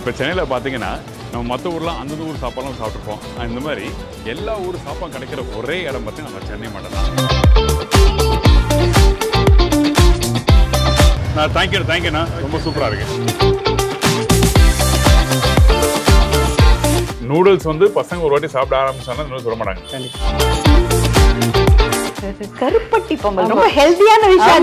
இப்போ சென்னையில் பார்த்தீங்கன்னா நம்ம மற்ற ஊர்லாம் அந்தந்த ஊர் சாப்பாடுலாம் சாப்பிட்ருப்போம் இந்த மாதிரி எல்லா ஊர் சாப்பாடும் கிடைக்கிற ஒரே இடம் பார்த்தீங்கன்னா நம்ம சென்னை மட்டும் தான் நான் தேங்க்யூ தேங்க்யூண்ணா ரொம்ப சூப்பராக இருக்கு நூடுல்ஸ் வந்து பசங்க ஒரு வாட்டி சாப்பிட ஆரம்பிச்சாங்கன்னா நூடுல்ஸ் சொல்ல மாட்டாங்க கருப்பட்டி பொங்கல் ரொம்ப ஹெல்தியான விஷயம்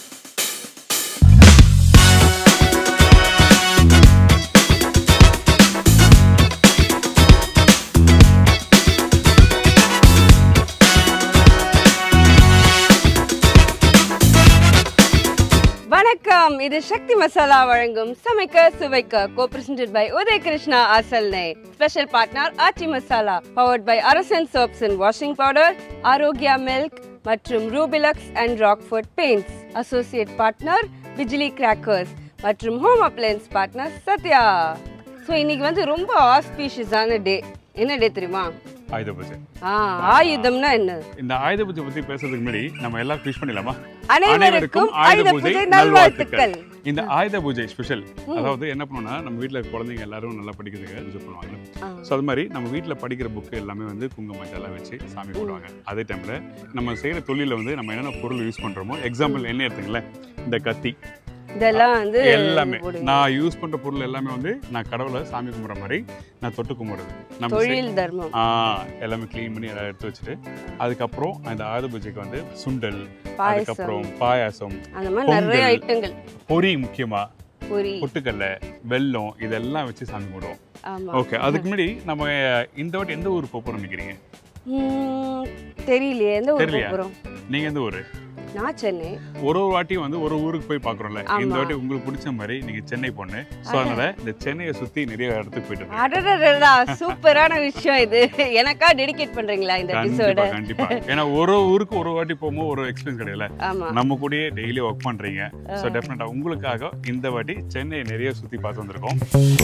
வணக்கம் இது சக்தி மசாலா வழங்கும் சமைக்க சுவைக்க co presented by Udaya Krishna அசல் நெய் special partner Aachi Masala powered by Arasan soaps and washing powder Arokya milk மற்றும் Rubilux and Rockfort paints associate partner Bijili crackers மற்றும் home appliances partner Sathya so இன்னைக்கு வந்து ரொம்ப ஆஸ்பீஷியஸான டே என்ன டே தெரியுமா ஆயுத பூஜை ஆ ஆயுதம்னா என்ன இந்த ஆயுத பூஜை பற்றி பேசுறதுக்கு முன்னாடி நம்ம எல்லாம் விஷ் பண்ணிடலாமா அனைவருக்கும் ஆயுத பூஜை நல்வாழ்த்துக்கள் இந்த ஆயுத பூஜை ஸ்பெஷல் அதாவது என்ன பண்ணுவோம்னா நம்ம வீட்டில் இருக்க குழந்தைங்க எல்லாரும் நல்லா படிக்கிறதுக்கு பூஜை பண்ணுவாங்க ஸோ அது மாதிரி நம்ம வீட்டில் படிக்கிற புக்கு எல்லாமே வந்து குங்குமம் இதெல்லாம் வச்சு சாமி கும்பிடுவாங்க அதே டைமில் நம்ம செய்கிற தொழிலில் வந்து நம்ம என்னென்ன பொருள் யூஸ் பண்ணுறோமோ எக்ஸாம்பிள் என்ன எடுத்துங்களேன் இந்த கத்தி இதெல்லாம் வந்து எல்லாமே போடுவீங்க. நான் யூஸ் பண்ணுற பொருள் எல்லாமே வந்து நான் கடவுளை சாமி கும்பிட்ற மாதிரி நான் தொட்டு கும்பிட்றது நம்ம செய்- தொழில் தர்மம் ஆ எல்லாமே க்ளீன் பண்ணி எல்லாம் எடுத்து வச்சுட்டு அதுக்கப்புறம் அந்த ஆயுத பூஜைக்கு வந்து சுண்டல் பாயசம் அதுக்கப்புறம் பாயாசம் அந்த மாதிரி நிறைய பொங்கல். ஐட்டங்கள் பொரி முக்கியமா பொரி பொட்டுக்கல்ல வெல்லம் இதெல்லாம் வச்சு சாமி கும்பிடுவோம் ஆமா ஓகே அதுக்கு முன்னாடி நம்ம இந்த வாட்டி எந்த ஊருக்கு போக போறோம் நினைக்கிறீங்க ம், தெரியலையே எந்த ஊருக்கு தெரியலையா? போறோம் நீங்க எந்த ஊரு நான் சென்னை ஒரு ஒரு வாட்டியும் வந்து ஒரு ஊருக்கு போய் பார்க்குறோம்ல இந்த ஆமா. வாட்டி உங்களுக்கு பிடிச்ச மாதிரி நீங்க சென்னை பொண்ணு ஸோ அதனால இந்த சென்னையை சுத்தி நிறைய இடத்துக்கு போயிட்டு இருக்கேன். அடடடடா சூப்பரான விஷயம் இது எனக்கா டெடிகேட் பண்றீங்களா இந்த எபிசோட கண்டிப்பா கண்டிப்பா ஏன்னா ஒரு ஊருக்கு ஒரு வாட்டி போகும்போது ஒரு எக்ஸ்பீரியன்ஸ் கிடையாது ஆமா நம்ம கூடயே டெய்லி ஒர்க் பண்றீங்க ஸோ டெஃபினட்டா உங்களுக்காக இந்த வாட்டி சென்னை நிறைய சுத்தி பார்த்து வந்திருக்கோம்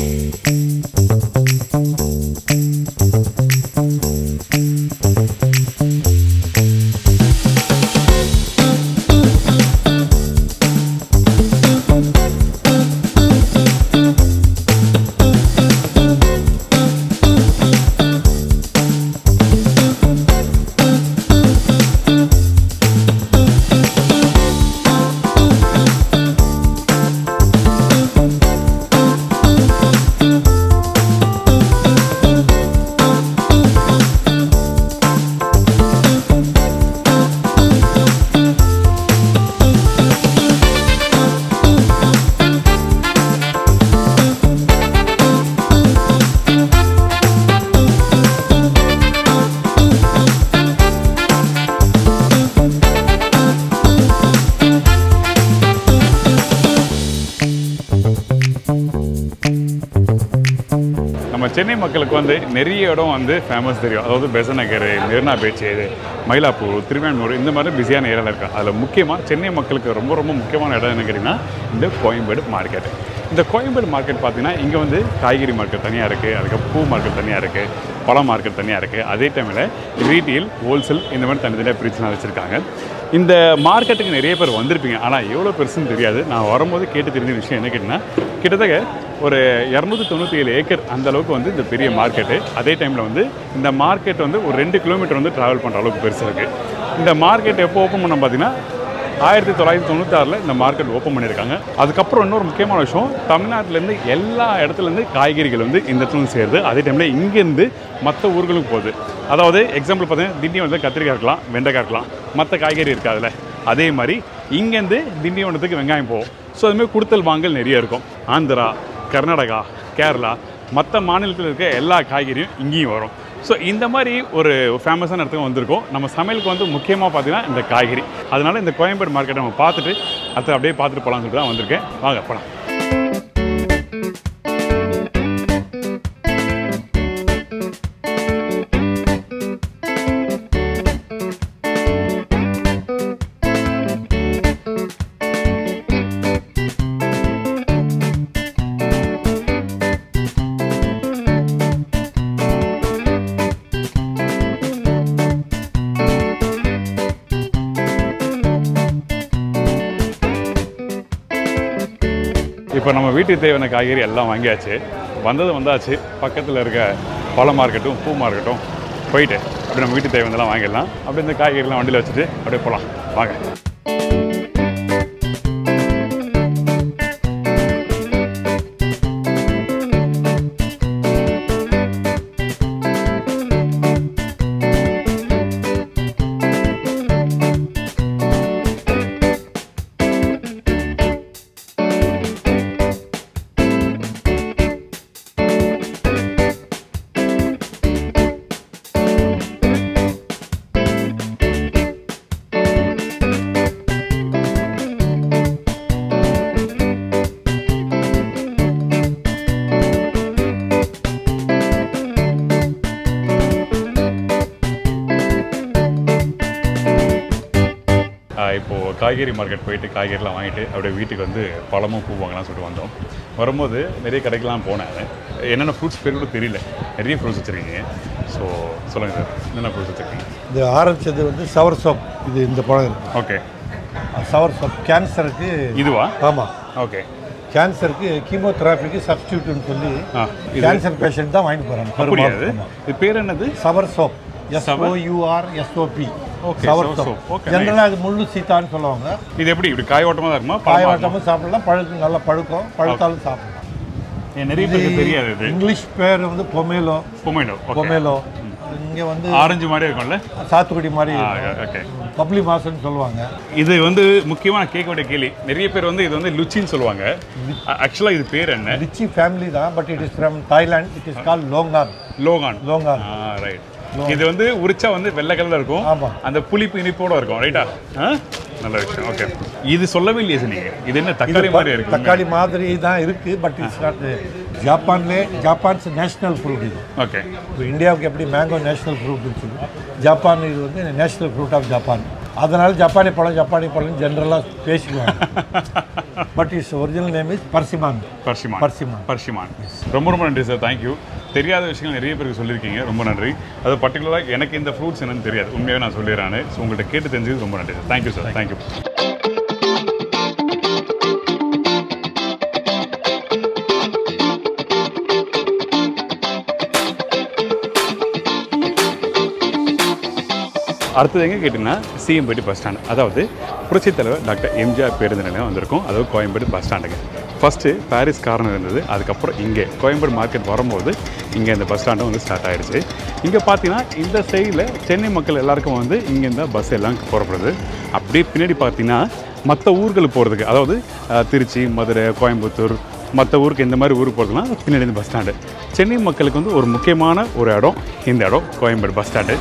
நம்ம சென்னை மக்களுக்கு வந்து நிறைய இடம் வந்து ஃபேமஸ் தெரியும் அதாவது பெசநகர் மெரினா பீச் மயிலாப்பூர் திருவான்மூர் இந்த மாதிரி பிஸியான ஏரியாவில் இருக்கு அதில் முக்கியமாக சென்னை மக்களுக்கு ரொம்ப ரொம்ப முக்கியமான இடம் என்ன கேட்டிங்கன்னா இந்த கோயம்பேடு மார்க்கெட் இந்த கோயம்பேடு மார்க்கெட் பார்த்தீங்கன்னா இங்கே வந்து காய்கறி மார்க்கெட் தனியாக இருக்குது அதுக்கப்புறம் பூ மார்க்கெட் தனியாக இருக்குது பழ மார்க்கெட் தனியாக இருக்குது அதே டைமில் ரீட்டெயில் ஹோல்சேல் இந்த மாதிரி தனித்தனியாக பிரிச்சு வச்சுருக்காங்க இந்த மார்க்கெட்டுக்கு நிறைய பேர் வந்திருப்பீங்க ஆனால் எவ்வளோ பெருசுன்னு தெரியாது நான் வரும்போது கேட்டு தெரிஞ்ச விஷயம் என்ன கேட்டிங்கன்னா கிட்டத்தட்ட ஒரு இரநூத்தி தொண்ணூற்றி ஏழு ஏக்கர் அந்த அளவுக்கு வந்து இந்த பெரிய மார்க்கெட்டு அதே டைமில் வந்து இந்த மார்க்கெட் வந்து ஒரு ரெண்டு கிலோமீட்டர் வந்து ட்ராவல் பண்ணுற அளவுக்கு பெருசாக இருக்குது இந்த மார்க்கெட் எப்போ ஓப்பன் பண்ண பார்த்தீங்கன்னா ஆயிரத்தி தொள்ளாயிரத்தி தொண்ணூத்தாறில் இந்த மார்க்கெட் ஓப்பன் பண்ணியிருக்காங்க அதுக்கப்புறம் இன்னொரு முக்கியமான விஷயம் தமிழ்நாட்டிலேருந்து எல்லா இடத்துலேருந்து காய்கறிகள் வந்து இந்த இடத்துல வந்து சேருது அதே டைமில் இங்கேருந்து மற்ற ஊர்களுக்கு போகுது அதாவது எக்ஸாம்பிள் பார்த்தீங்கன்னா திண்டிவனத்தில் கத்திரிக்காய் இருக்கலாம் வெண்டைக்காய் இருக்கலாம் மற்ற காய்கறி இருக்காதுல்ல அதே மாதிரி இங்கேருந்து திண்டிவனத்துக்கு வெங்காயம் போகும் ஸோ அதுமாதிரி கொடுத்தல் வாங்கல் நிறைய இருக்கும் ஆந்திரா கர்நாடகா கேரளா மற்ற மாநிலத்தில் இருக்க எல்லா காய்கறியும் இங்கேயும் வரும் ஸோ இந்த மாதிரி ஒரு ஃபேமஸான இடத்துக்கு வந்திருக்கோம் நம்ம சமையலுக்கு வந்து முக்கியமாக பார்த்தீங்கன்னா இந்த காய்கறி அதனால இந்த கோயம்பேடு மார்க்கெட்டை நம்ம பார்த்துட்டு அடுத்து அப்படியே பார்த்துட்டு போகலான்னு சொல்லிட்டு தான் வந்திருக்கேன் வாங்க போகலாம் இப்போ நம்ம வீட்டுக்கு தேவையான காய்கறி எல்லாம் வாங்கியாச்சு வந்தது வந்தாச்சு பக்கத்தில் இருக்க பழ மார்க்கெட்டும் பூ மார்க்கெட்டும் போயிட்டு அப்படி நம்ம வீட்டு தேவையெல்லாம் வாங்கிடலாம் அப்படி இந்த காய்கறிலாம் வண்டியில் வச்சுட்டு அப்படியே போகலாம் வாங்க ஆஹ் இப்போ காய்கறி மார்க்கெட் போயிட்டு காய்கறிலாம் வாங்கிட்டு அப்படியே வீட்டுக்கு வந்து பழமும் பூ வாங்கலாம் சொல்லிட்டு வந்தோம் வரும்போது நிறைய கடைக்கெல்லாம் போனேன் என்னென்ன ஃப்ரூட்ஸ் பேர் கூட தெரியல நிறைய ஃப்ரூட்ஸ் வச்சுருக்கீங்க ஸோ சொல்லுங்கள் சார் என்னென்ன ஃப்ரூட்ஸ் வச்சுருக்கீங்க இது ஆரம்பிச்சது வந்து சவர் சோப் இது இந்த பழம் இருக்கு ஓகே சவர் சோப் கேன்சருக்கு இதுவா ஆமாம் ஓகே கேன்சருக்கு கீமோதெராபிக்கு சப்ஸ்டியூட்னு சொல்லி ஆ இது கேன்சர் பேஷண்ட் தான் வாங்கிட்டு போகிறாங்க அப்படியா இது இது பேர் என்னது sour soap S O U R S O P Okay, sour sour soap soap. Okay, ஜென்ரலாக அது முள்ளு சீத்தான்னு சொல்லுவாங்க இது எப்படி இப்படி காயோட்டமாக தான் இருக்குமா பழமா இருக்குமா? காயவாட்டமும் சாப்பிடலாம் பழுக்கும் நல்லா பழுக்கும் பழுத்தாலும் சாப்பிடலாம் ஏன் நிறைய பேருக்கு தெரியாது இது இங்கிலீஷ் பேர் வந்து பொமேலோ பொமேட்டோ ஓகே பொமேலோ இங்கே வந்து ஆரஞ்சு மாதிரி இருக்கும்ல சாத்துக்குடி மாதிரி ஓகே பப்ளி மாசம்னு சொல்லுவாங்க இது வந்து முக்கியமான கேட்க வேண்டிய கேள்வி நிறைய பேர் வந்து இது வந்து லுச்சின்னு சொல்லுவாங்க ஆக்சுவலாக இது பேர் என்ன ரிச்சி ஃபேமிலி தான் but it is from Thailand it is call longan longan longan right இது வந்து உரிச்சா வந்து வெள்ளை கலர்ல இருக்கும் ஆமா. அந்த புளிப்பு இனிப்போட இருக்கும் ரைட்டா நல்ல விஷயம் ஓகே இது சொல்லவே இல்லையே சார் நீங்க இது என்ன தக்காளி மாதிரி இருக்கு தக்காளி மாதிரி தான் இருக்கு பட் இட்ஸ் நாட் ஜப்பான்லே ஜப்பான்ஸ் நேஷனல் ஃப்ரூட் இது ஓகே இப்போ இந்தியாவுக்கு எப்படி மேங்கோ நேஷனல் ஃப்ரூட்னு சொல்லி ஜப்பான் இது வந்து நேஷனல் ஃப்ரூட் ஆஃப் ஜப்பான் அதனால ஜப்பானி பழம் ஜப்பானி பழம் ஜென்ரலாக பேசிக்குவாங்க but it's original name is persimmon persimmon persimmon. Persimmon ரொம்ப ரொம்ப நன்றி சார் தேங்க்யூ தெரியாத விஷயங்கள் நிறைய பேருக்கு சொல்லியிருக்கீங்க ரொம்ப நன்றி அது பர்டிகுலராக எனக்கு இந்த ஃப்ரூட்ஸ் என்னன்னு தெரியாது உண்மையாகவே நான் சொல்லிடுறேன் ஸோ உங்கள்கிட்ட கேட்டு தெரிஞ்சது ரொம்ப நன்றி சார் தேங்க்யூ சார் தேங்க்யூ அடுத்தது எங்கே கேட்டிங்கன்னா சிஎம்பேட்டு பஸ் ஸ்டாண்ட் அதாவது புரட்சித் தலைவர் டாக்டர் எம்ஜிஆர் பேருந்து நிலையம் வந்திருக்கும் அதாவது கோயம்பேடு பஸ் ஸ்டாண்டுக்கு ஃபஸ்ட்டு பாரிஸ் கார்னர் இருந்தது அதுக்கப்புறம் இங்கே கோயம்பேடு மார்க்கெட் வரும்போது இங்கே இந்த பஸ் ஸ்டாண்டும் வந்து ஸ்டார்ட் ஆயிடுச்சு இங்கே பார்த்தீங்கன்னா இந்த சைடில் சென்னை மக்கள் எல்லாருக்கும் வந்து இங்கே இந்த பஸ் எல்லாம் புறப்படுது அப்படியே பின்னாடி பார்த்தீங்கன்னா மற்ற ஊர்களுக்கு போகிறதுக்கு அதாவது அஹ், திருச்சி மதுரை கோயம்புத்தூர் மற்ற ஊருக்கு இந்த மாதிரி ஊருக்கு போகிறதுனா பின்னாடி இந்த பஸ் ஸ்டாண்டு சென்னை மக்களுக்கு வந்து ஒரு முக்கியமான ஒரு இடம் இந்த இடம் கோயம்பேடு பஸ் ஸ்டாண்டு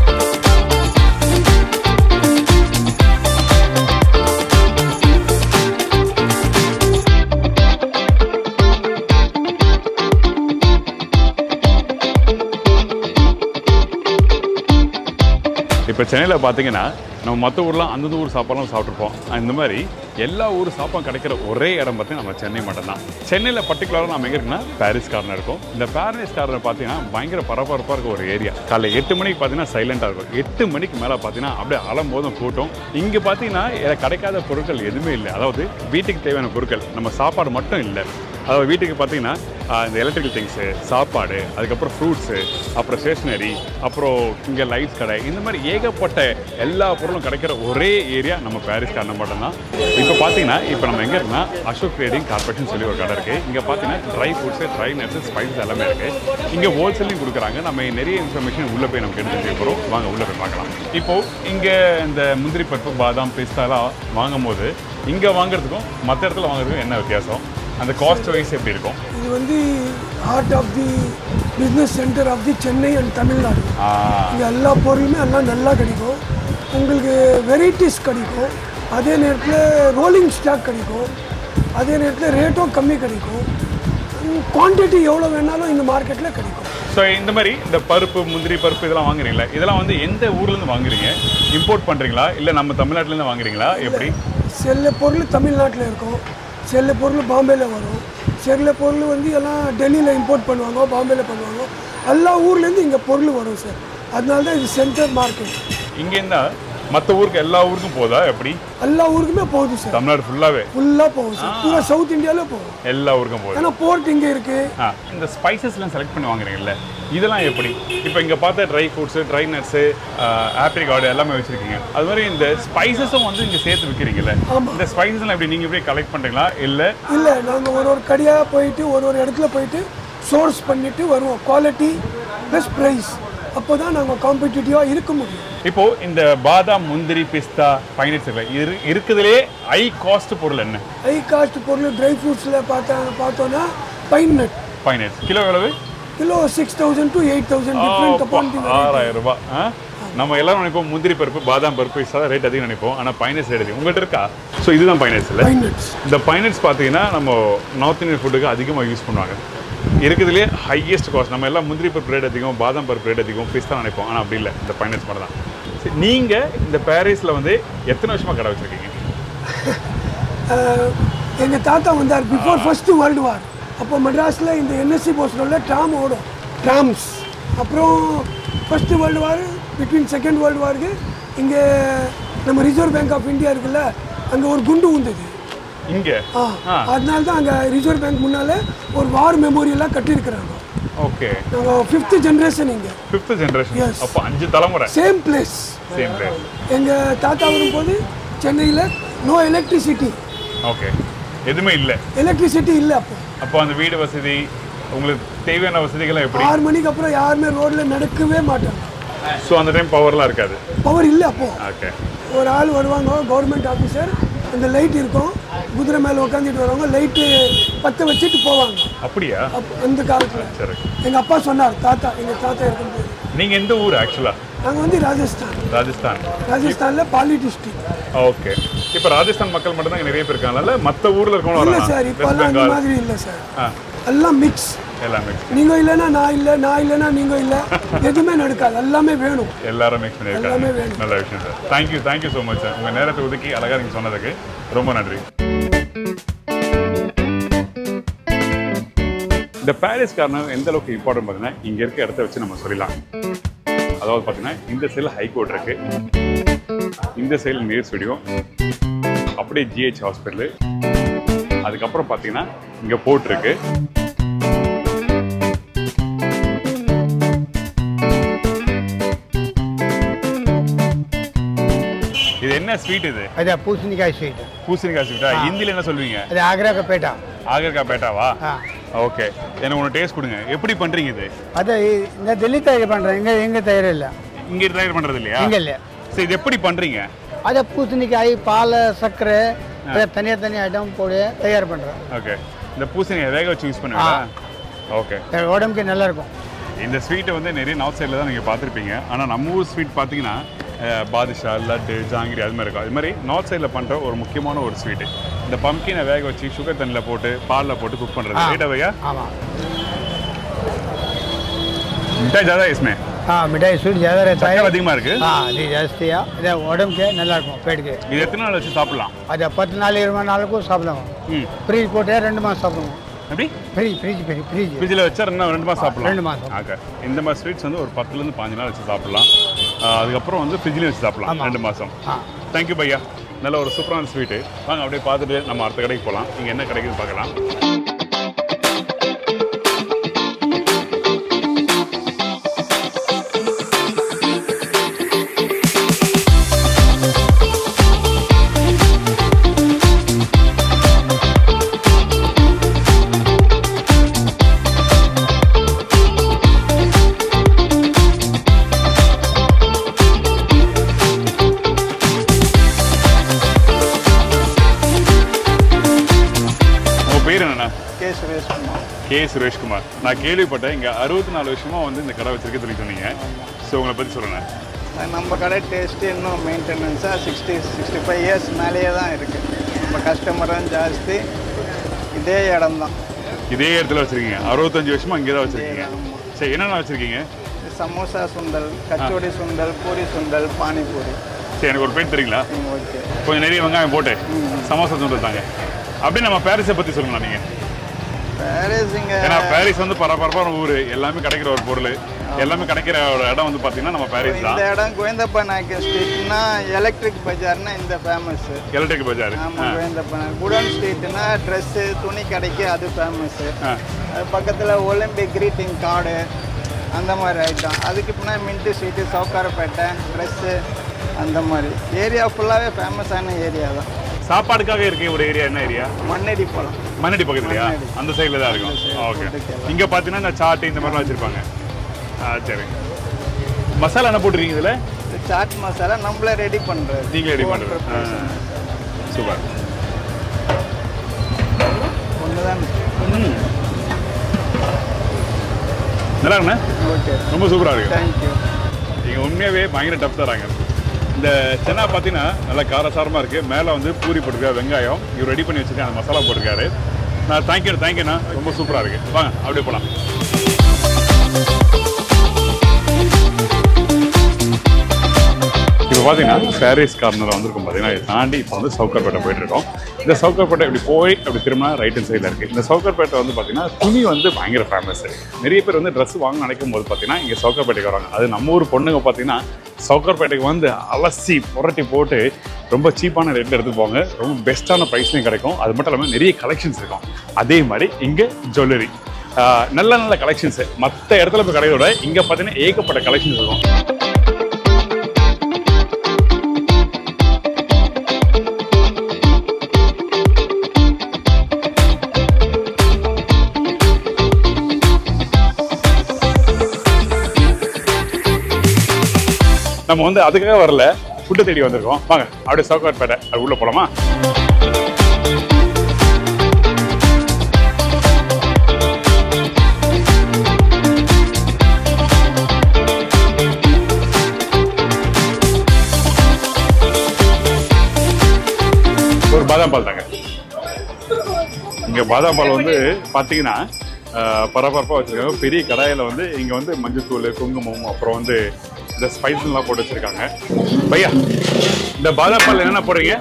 இப்போ சென்னையில் பார்த்தீங்கன்னா நம்ம மற்ற ஊர்லாம் அந்தந்த ஊர் சாப்பாடுலாம் சாப்பிட்ருப்போம் இந்த மாதிரி எல்லா ஊர் சாப்பாடும் கிடைக்கிற ஒரே இடம் பார்த்தீங்கன்னா நம்ம சென்னை மட்டும்தான் சென்னையில் பர்டிகுலராக நம்ம எங்கே இருக்குன்னா பாரிஸ் கார்னர் இருக்கும் இந்த பாரிஸ் கார்னர் பார்த்தீங்கன்னா பயங்கர பரபரப்பாக இருக்க ஒரு ஏரியா காலைல எட்டு மணிக்கு பார்த்தீங்கன்னா சைலண்டாக இருக்கும் எட்டு மணிக்கு மேலே பார்த்தீங்கன்னா அப்படியே அலம்போதும் கூட்டம் இங்கே பார்த்தீங்கன்னா எனக்கு கிடைக்காத பொருட்கள் எதுவுமே இல்லை அதாவது வீட்டுக்கு தேவையான பொருட்கள் நம்ம சாப்பாடு மட்டும் இல்லை அதாவது வீட்டுக்கு பார்த்தீங்கன்னா ஆஹ், இந்த எலக்ட்ரிக்கல் திங்ஸு சாப்பாடு அதுக்கப்புறம் ஃப்ரூட்ஸு அப்புறம் ஸ்டேஷ்னரி அப்புறம் இங்கே லைட்ஸ் கடை இந்த மாதிரி ஏகப்பட்ட எல்லா பொருளும் கிடைக்கிற ஒரே ஏரியா நம்ம பாரிஸ் காரணம் மட்டும்தான் இப்போ பார்த்தீங்கன்னா இப்போ நம்ம எங்கே இருக்குன்னா அசோக் ட்ரேடிங் கார்பரேஷன் சொல்லி ஒரு கடை இருக்குது இங்கே பார்த்தீங்கன்னா dry fruits dry nuts spices எல்லாமே இருக்குது இங்கே ஹோல்சேலையும் கொடுக்குறாங்க நம்ம நிறைய இன்ஃபர்மேஷன் உள்ளே போய் நமக்கு எடுத்து போகிறோம் வாங்க உள்ளே போய் பார்க்கலாம் இப்போது இங்கே இந்த முந்திரி பருப்பு பாதாம் பிஸ்தாலாம் வாங்கும் போது இங்கே வாங்குறதுக்கும் மற்ற இடத்துல வாங்குறதுக்கும் என்ன வித்தியாசம் அந்த காஸ்ட் வைஸ் எப்படி இருக்கும் இது வந்து heart of the business centre of the Chennai and Tamil Nadu ஆ, இங்கே எல்லா பொருளுமே எல்லாம் நல்லா கிடைக்கும் உங்களுக்கு வெரைட்டிஸ் கிடைக்கும் அதே நேரத்தில் ரோலிங் ஸ்டாக் கிடைக்கும் அதே நேரத்தில் ரேட்டும் கம்மி கிடைக்கும் குவான்டிட்டி எவ்வளோ வேணாலும் இந்த மார்க்கெட்டில் கிடைக்கும் ஸோ இந்த மாதிரி இந்த பருப்பு முந்திரி பருப்பு இதெல்லாம் வாங்குறீங்களா இதெல்லாம் வந்து எந்த ஊர்லேருந்து வாங்குறீங்க இம்போர்ட் பண்ணுறீங்களா இல்லை நம்ம தமிழ்நாட்டிலேருந்து வாங்குறீங்களா எப்படி சில பொருள் தமிழ்நாட்டில் இருக்கும் சில பொருள் பாம்பேல வரும் சில பொருள் வந்து எல்லாம் டெல்லியில் இம்போர்ட் பண்ணுவாங்க பாம்பேல பண்ணுவாங்க எல்லா ஊர்லேருந்து இங்கே பொருள் வரும் சார் அதனால தான் இது சென்டர் மார்க்கெட் இங்கே இருந்தால் மற்ற ஊருக்கு எல்லா ஊருக்கும் போதா எப்படி எல்லா ஊருக்குமே போகுது சார் தமிழ்நாடு ஃபுல்லாவே ஃபுல்லாக போகும் சார் பூரா சவுத் இந்தியாவிலே போகும் எல்லா ஊருக்கும் போகுது ஏன்னா போர்ட் இங்கே இருக்குது ஆ, இந்த ஸ்பைசஸ்லாம் செலக்ட் பண்ணி வாங்குறீங்கல்ல இதெல்லாம் எப்படி இப்போ இங்கே பார்த்த dry fruits dry nuts apricot எல்லாமே வச்சுருக்கீங்க அது மாதிரி இந்த ஸ்பைசஸும் வந்து இங்கே சேர்த்து விற்கிறீங்கல்ல இந்த ஸ்பைசஸ்லாம் எப்படி நீங்கள் எப்படி கலெக்ட் பண்ணுறீங்களா இல்லை இல்லை நாங்கள் ஒரு ஒரு கடையாக போயிட்டு ஒரு ஒரு இடத்துல போயிட்டு சோர்ஸ் பண்ணிட்டு வருவோம் குவாலிட்டி பெஸ்ட் ப்ரைஸ் அப்போ தான் நாங்கள் காம்படிட்டிவாக இருக்க முடியும் இப்போ இந்த பாதாம் முந்திரி பிஸ்தா பைனட்ஸ் இரு இருக்குதுலே ஹை காஸ்ட் பொருள் என்ன ஹை காஸ்ட் பொருள் ட்ரை ஃப்ரூட்ஸில் பார்த்தா பார்த்தோன்னா பைன் நட் பைனட்ஸ் கிலோ எவ்வளவு kilo six thousand to eight thousand different upon the ஆறாயிரம் ரூபாய் ஆ? நம்ம எல்லாரும் நினைப்போம் முந்திரி பருப்பு பாதாம் பருப்பு இதான் ரேட் அதிகம் நினைப்போம் ஆனால் பைனட்ஸ் ரேட் அதிகம் உங்கள்கிட்ட இருக்கா ஸோ இதுதான் பைனட்ஸ் இல்லை பைன் நட்ஸ் இந்த பைனட்ஸ் பார்த்தீங்கன்னா நம்ம நார்த் இந்தியன் ஃபுட்டுக்கு அதிகமாக யூஸ் பண்ணுவாங்க இருக்கிறதுலே ஹையஸ்ட் காஸ்ட் நம்ம எல்லாம் முந்திரி பருப்பு ரேட் அதிகம் பாதாம் பருப்பு ரேட் அதிகம் பிஸ்தா நினைப்போம் ஆனால் அப்படி இல்லை இந்த பைனட்ஸ் மட்டும் தான் சரி, நீங்க இந்த பாரிஸ்ல வந்து எத்தனை வருஷமா கடை வச்சிருக்கீங்க எங்கள் தாத்தா வந்தார் பிஃபோர் ஃபர்ஸ்ட் வேர்ல்டு வார் அப்போ மெட்ராஸில் இந்த என்எஸ்சி போஸ்டரில் ட்ராம் ஓடும் ட்ராம்ஸ் அப்புறம் first world war between second world வாருக்கு இங்கே நம்ம ரிசர்வ் பேங்க் ஆஃப் இந்தியா இருக்குல்ல அங்கே ஒரு குண்டு உந்தது இங்க ஆ அதனால தான் அங்கே ரிசர்வ் பேங்க் முன்னால் ஒரு வார் மெமோரியலாக கட்டியிருக்கிறாங்க ஓகே நாங்கள் ஃபிஃப்த்து ஜென்ரேஷன் இங்கே ஃபிஃப்த் ஜென்ரேஷன் Yes. அப்போ அஞ்சு தலைமுறை சேம் பிளேஸ் சேம் பிளேஸ் எங்கள் தாத்தா வரும்போது சென்னையில் நோ எலக்ட்ரிசிட்டி ஓகே எதுவுமே இல்லை எலக்ட்ரிசிட்டி இல்லை அப்போ அப்போ அந்த வீடு வசதி உங்களுக்கு தேவையான வசதிகள்லாம் எப்படி ஆறு மணிக்கு அப்புறம் யாருமே ரோட்டில் நடக்கவே மாட்டாங்க ஸோ அந்த டைம் பவர்லாம் இருக்காது பவர் இல்லை அப்போ ஓகே ஒரு ஆள் வருவாங்க கவர்மெண்ட் ஆஃபீஸர் அந்த லைட் இருக்கும் குதிரை மேலே உட்காந்துட்டு வருவாங்க லைட்டு பற்ற வச்சுட்டு போவாங்க அப்படியா அப்போ அந்த காலத்தில் சரி எங்கள் அப்பா சொன்னார் தாத்தா எங்கள் தாத்தா இருக்கும்போது நீங்க எந்த ஊர் ஆக்சுவலா நாங்கள் வந்து ராஜஸ்தான் ராஜஸ்தான் ராஜஸ்தானில் பாலி டிஸ்ட்ரிக்ட் ஓகே இப்போ ராஜஸ்தான் மக்கள் மட்டும் தான் நிறைய பேர் இருக்காங்கல்ல மற்ற ஊர்ல இருக்கவங்க இல்லை வரலாம் சார் வெஸ்ட் இப்போல்லாம் அந்த பெங்கால் மாதிரி இல்லை சார் ஆ எல்லாம் மிக்ஸ் எல்லாமே நீங்கள் இல்லைன்னா நான் இல்லை நான் இல்லைன்னா நீங்கள் இல்லை எதுவுமே நடக்காது எல்லாமே வேணும் எல்லாரும் மிக்ஸ் பண்ணியிருக்காங்க எல்லாமே வேணும். நல்ல விஷயம் sir thank you thank you so much sir உங்கள் நேரத்தை ஒதுக்கி அழகாக நீங்கள் சொன்னதுக்கு ரொம்ப நன்றி இந்த பாரிஸ் காரணம் எந்த அளவுக்கு இம்பார்ட்டன் பார்த்தீங்கன்னா இங்கே இருக்க இடத்த வச்சு நம்ம சொல்லலாம் அதாவது பார்த்தீங்கன்னா இந்த சைடில் ஹைகோர்ட் இருக்கு இந்த சைடில் நியர் ஸ்டுடியோ அப்படியே ஜிஹெச் ஹாஸ்பிட்டலு அதுக்கப்புறம் பார்த்தீங்கன்னா இங்கே போர்ட் இருக்கு இது என்ன ஸ்வீட் இது అదే పూసనికాయ స్వీట్ பூசணிக்காய் ஸ்வீட்டா ஹிந்தியில் என்ன சொல்லுவீங்க అది ఆగ్రాక పేట ஆகர்கா பேட்டாவா ஆ. ஓகே எனக்கு ஒன்று டேஸ்ட் கொடுங்க எப்படி பண்றீங்க இது అదే ఈ- இந்த டெல்லி தயார் பண்ணுறேன் எங்கே எங்கே தயார் இல்லை இங்க ட்ரை பண்றது இல்லையா இங்கே இல்லை சரி இது எப்படி பண்றீங்க அதே பூசணிக்காய் பால் சர்க்கரை அதே தனியாக தனியாக ஐட்டம் போட்டு தயார் பண்ணுறேன் ஓகே இந்த பூசணிக்காய் வேக வச்சு யூஸ் பண்ணுவீங்களா ஓகே உடம்புக்கு நல்லா இருக்கும் இந்த ஸ்வீட்டை வந்து நிறைய நார்த் சைடில் தான் நீங்கள் பார்த்துருப்பீங்க ஆனால் நம்ம ஊர் ஸ்வீட் பார்த்தீங்கன்னா அஹ், பாதுஷா லட்டு ஜாங்கிரி அது மாதிரி இருக்கும் அது மாதிரி நார்த் சைடில் பண்ணுற ஒரு முக்கியமான ஒரு ஸ்வீட்டு இந்த பம்கினை வேக வச்சு சுகர் தண்ணியில் போட்டு பாலில் போட்டு குக் பண்ணுறது ரைட்டா பையா ஆமாம் மிட்டாய் ஜாதா இஸ்மே हाँ मिठाई स्वीट ज़्यादा रहता है சக்கரை அதிகமாக இருக்கு हाँ అది ಜಾಸ್ತಿ ಅದೇ உடம்புக்கு நல்லா இருக்கும் பேட்டுக்கு இது எத்தனை நாள் வச்சு சாப்பிடலாம் அது பத்து நாள் இருபது நாளுக்கும் சாப்பிடுவோம் ம் ஃப்ரீஜ் போட்டு ரெண்டு மாதம் சாப்பிடுவோம் எப்படி ஃப்ரீ ஃப்ரிட்ஜ் ஃப்ரீ ஃப்ரிட்ஜ் ஃப்ரிட்ஜில் வச்சா ரெண்டு ரெண்டு மாதம் சாப்பிடலாம் ரெண்டு மாசம். ஓகே இந்த மாதிரி ஸ்வீட்ஸ் வந்து ஒரு பத்துலேருந்து பாஞ்சு நாள் வச்சு சாப்பிடலாம் ஆஹ் அதுக்கப்புறம் வந்து ஃப்ரிட்ஜ்லேயும் வச்சு சாப்பிடலாம் ஆமா. ரெண்டு மாதம் ஆ தேங்க்யூ பையா நல்ல ஒரு சூப்பரான ஸ்வீட்டு வாங்க அப்படியே பார்த்துட்டு நம்ம அடுத்த கடைக்கு போகலாம் இங்கே என்ன கிடைக்குதுன்னு பார்க்கலாம் உங்கள் பேர் என்னண்ணா கே சுரேஷ்குமார் கே சுரேஷ்குமார் நான் கேள்விப்பட்டேன் இங்கே அறுபத்தி நாலு வருஷமாக வந்து இந்த கடை வச்சிருக்க சொல்லி சொன்னீங்க ஸோ உங்களை பற்றி சொல்லுங்கள் நம்ம கடை டேஸ்ட்டு இன்னும் மெயின்டெனன்ஸாக சிக்ஸ்டி சிக்ஸ்டி ஃபைவ் இயர்ஸ் மேலேயே தான் இருக்குது இப்போ கஸ்டமரும் ஜாஸ்தி இதே இடம் தான் இதே இடத்துல வச்சிருக்கீங்க அறுபத்தஞ்சு வருஷமா இங்கே தான் வச்சிருக்கீங்க சரி என்னென்ன வச்சிருக்கீங்க சமோசா சுண்டல் கச்சோடி சுண்டல் பூரி சுண்டல் பானிபூரி சரி எனக்கு ஒரு பேர் தெரியுங்களா ஓகே கொஞ்சம் நிறைய வெங்காயம் போட்டு சமோசா சொல்லிருந்தாங்க அப்படியே நம்ம பாரிஸை பற்றி சொல்லுங்களா நீங்கள் பாரிஸ் இங்கே ஏன்னா பாரிஸ் வந்து பரபரப்பான ஊர் எல்லாமே கிடைக்கிற ஒரு பொருள் எல்லாமே கிடைக்கிற ஒரு இடம் வந்து பார்த்தீங்கன்னா நம்ம பாரிஸ் இந்த தான் இடம் கோவிந்தப்பா நாயக்கர் ஸ்ட்ரீட்னா எலக்ட்ரிக் பஜார்னா இந்த ஃபேமஸ் எலக்ட்ரிக் பஜார் ஆமாம் கோவிந்தப்பா குடோன் ஸ்ட்ரீட்னா ட்ரெஸ்ஸு துணி கடைக்கு அது ஃபேமஸ் ஆ. அது பக்கத்தில் ஒலிம்பிக் கிரீட்டிங் கார்டு அந்த மாதிரி ஐட்டம் அதுக்கு பின்னாடி மின்ட்டு ஸ்ட்ரீட்டு சவுக்காரப்பேட்டை ட்ரெஸ்ஸு அந்த மாதிரி ஏரியா ஃபுல்லாகவே ஃபேமஸான ஏரியா தான் சாப்பாடுக்காக இருக்க ஒரு ஏரியா என்ன ஏரியா மண்ணடி போகலாம் மண்ணடி பக்கத்துலையா மண்ணடி. அந்த சைடில் தான் இருக்கும் side, ஓகே food க்கு இங்கே பார்த்தீங்கன்னா இந்த சாட்டு இந்த மாதிரிலாம் வச்சுருப்பாங்க ஆ சரி மசாலா என்ன போட்டுருக்கீங்க இதில் சாட் மசாலா நம்மளே ரெடி பண்ணுறது நீங்களே ரெடி பண்ணுறது சூப்பர் ஒன்று தான் நல்லா இருக்குண்ணே ஓகே ரொம்ப சூப்பராக இருக்கு தேங்க்யூ இங்கே உண்மையாகவே பயங்கர டப் தராங்க இந்த சென்னா பார்த்தீங்கன்னா நல்லா காரசாரமாக இருக்குது மேலே வந்து பூரி போட்டிருக்காரு வெங்காயம் இவர் ரெடி பண்ணி வச்சுருக்கேன் அந்த மசாலா போட்டிருக்காரு நான் தேங்க்யூ தேங்க்யூண்ணா ரொம்ப சூப்பராக இருக்குது வாங்க அப்படியே போகலாம் இப்போ பார்த்தீங்கன்னா பாரிஸ் கார்னர் வந்திருக்கும் பார்த்தீங்கன்னா இதை தாண்டி இப்போ வந்து சவுக்கர்பேட்டை போயிட்டு இருக்கோம் இந்த சவுக்கர்பேட்டை இப்படி போய் அப்படி திரும்பினா ரைட் ஹேண்ட் சைடில் இருக்குது இந்த சவுக்கர்பேட்டை வந்து பார்த்தீங்கன்னா துணி வந்து பயங்கர ஃபேமஸ் நிறைய பேர் வந்து ட்ரெஸ் வாங்க நினைக்கும் போது பார்த்தீங்கன்னா இங்கே சவுக்கர்பேட்டைக்கு வராங்க அது நம்ம ஊர் பொண்ணுங்க பார்த்தீங்கன்னா சவுக்கர்பேட்டைக்கு வந்து அலசி புரட்டி போட்டு ரொம்ப சீப்பான ரேட்டில் எடுத்து போவாங்க ரொம்ப பெஸ்ட்டான ப்ரைஸ்லையும் கிடைக்கும் அது மட்டும் இல்லாமல் நிறைய கலெக்ஷன்ஸ் இருக்கும் அதே மாதிரி இங்கே ஜுவல்லரி நல்ல நல்ல கலெக்ஷன்ஸ் மற்ற இடத்துல போய் கடையோட இங்கே பார்த்தீங்கன்னா ஏகப்பட்ட கலெக்ஷன்ஸ் இருக்கும் நம்ம வந்து அதுக்காக வரல ஃபுட்டை தேடி வந்திருக்கோம் வாங்க அப்படியே சவுகார்பேட்டை அது உள்ள போலாமா ஒரு பாதாம் பால் தாங்க இங்க பாதாம் பால் வந்து பாத்தீங்கன்னா பரபரப்பாக வச்சிருக்காங்க பெரிய கடாயில வந்து இங்க வந்து மஞ்சத்தூள் குங்குமம் அப்புறம் வந்து இந்த ஸ்பைஸ் எல்லாம் போட்டு வச்சிருக்காங்க பையா இந்த பாதாம் பால் என்னென்ன போடுறீங்க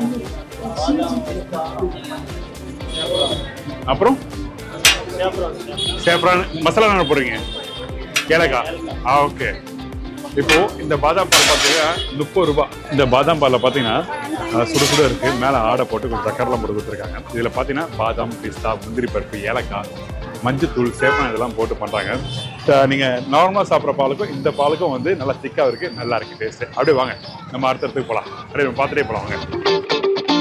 அப்புறம் சேப்ரான் மசாலா என்ன போடுறீங்க ஏலக்காய் ஆ ஓகே இப்போ இந்த பாதாம் பால் பார்த்தீங்கன்னா முப்பது ரூபாய் இந்த பாதாம் பாலில் பார்த்தீங்கன்னா அஹ், சுட சுட இருக்கு மேலே ஆடை போட்டு கொஞ்சம் சக்கரெல்லாம் போட்டு கொடுத்துருக்காங்க இதில் பார்த்தீங்கன்னா பாதாம் பிஸ்தா முந்திரி பருப்பு ஏலக்காய் மஞ்சத்தூள் சேப்பம் இதெல்லாம் போட்டு பண்ணுறாங்க நீங்கள் நார்மலாக சாப்பிட்ற பாலுக்கும் இந்த பாலுக்கும் வந்து நல்லா திக்காக இருக்குது நல்லா இருக்குது டேஸ்ட்டு அப்படியே வாங்க நம்ம அடுத்த இடத்துக்கு போகலாம் அப்படியே நம்ம பார்த்துட்டே போகலாம் வாங்க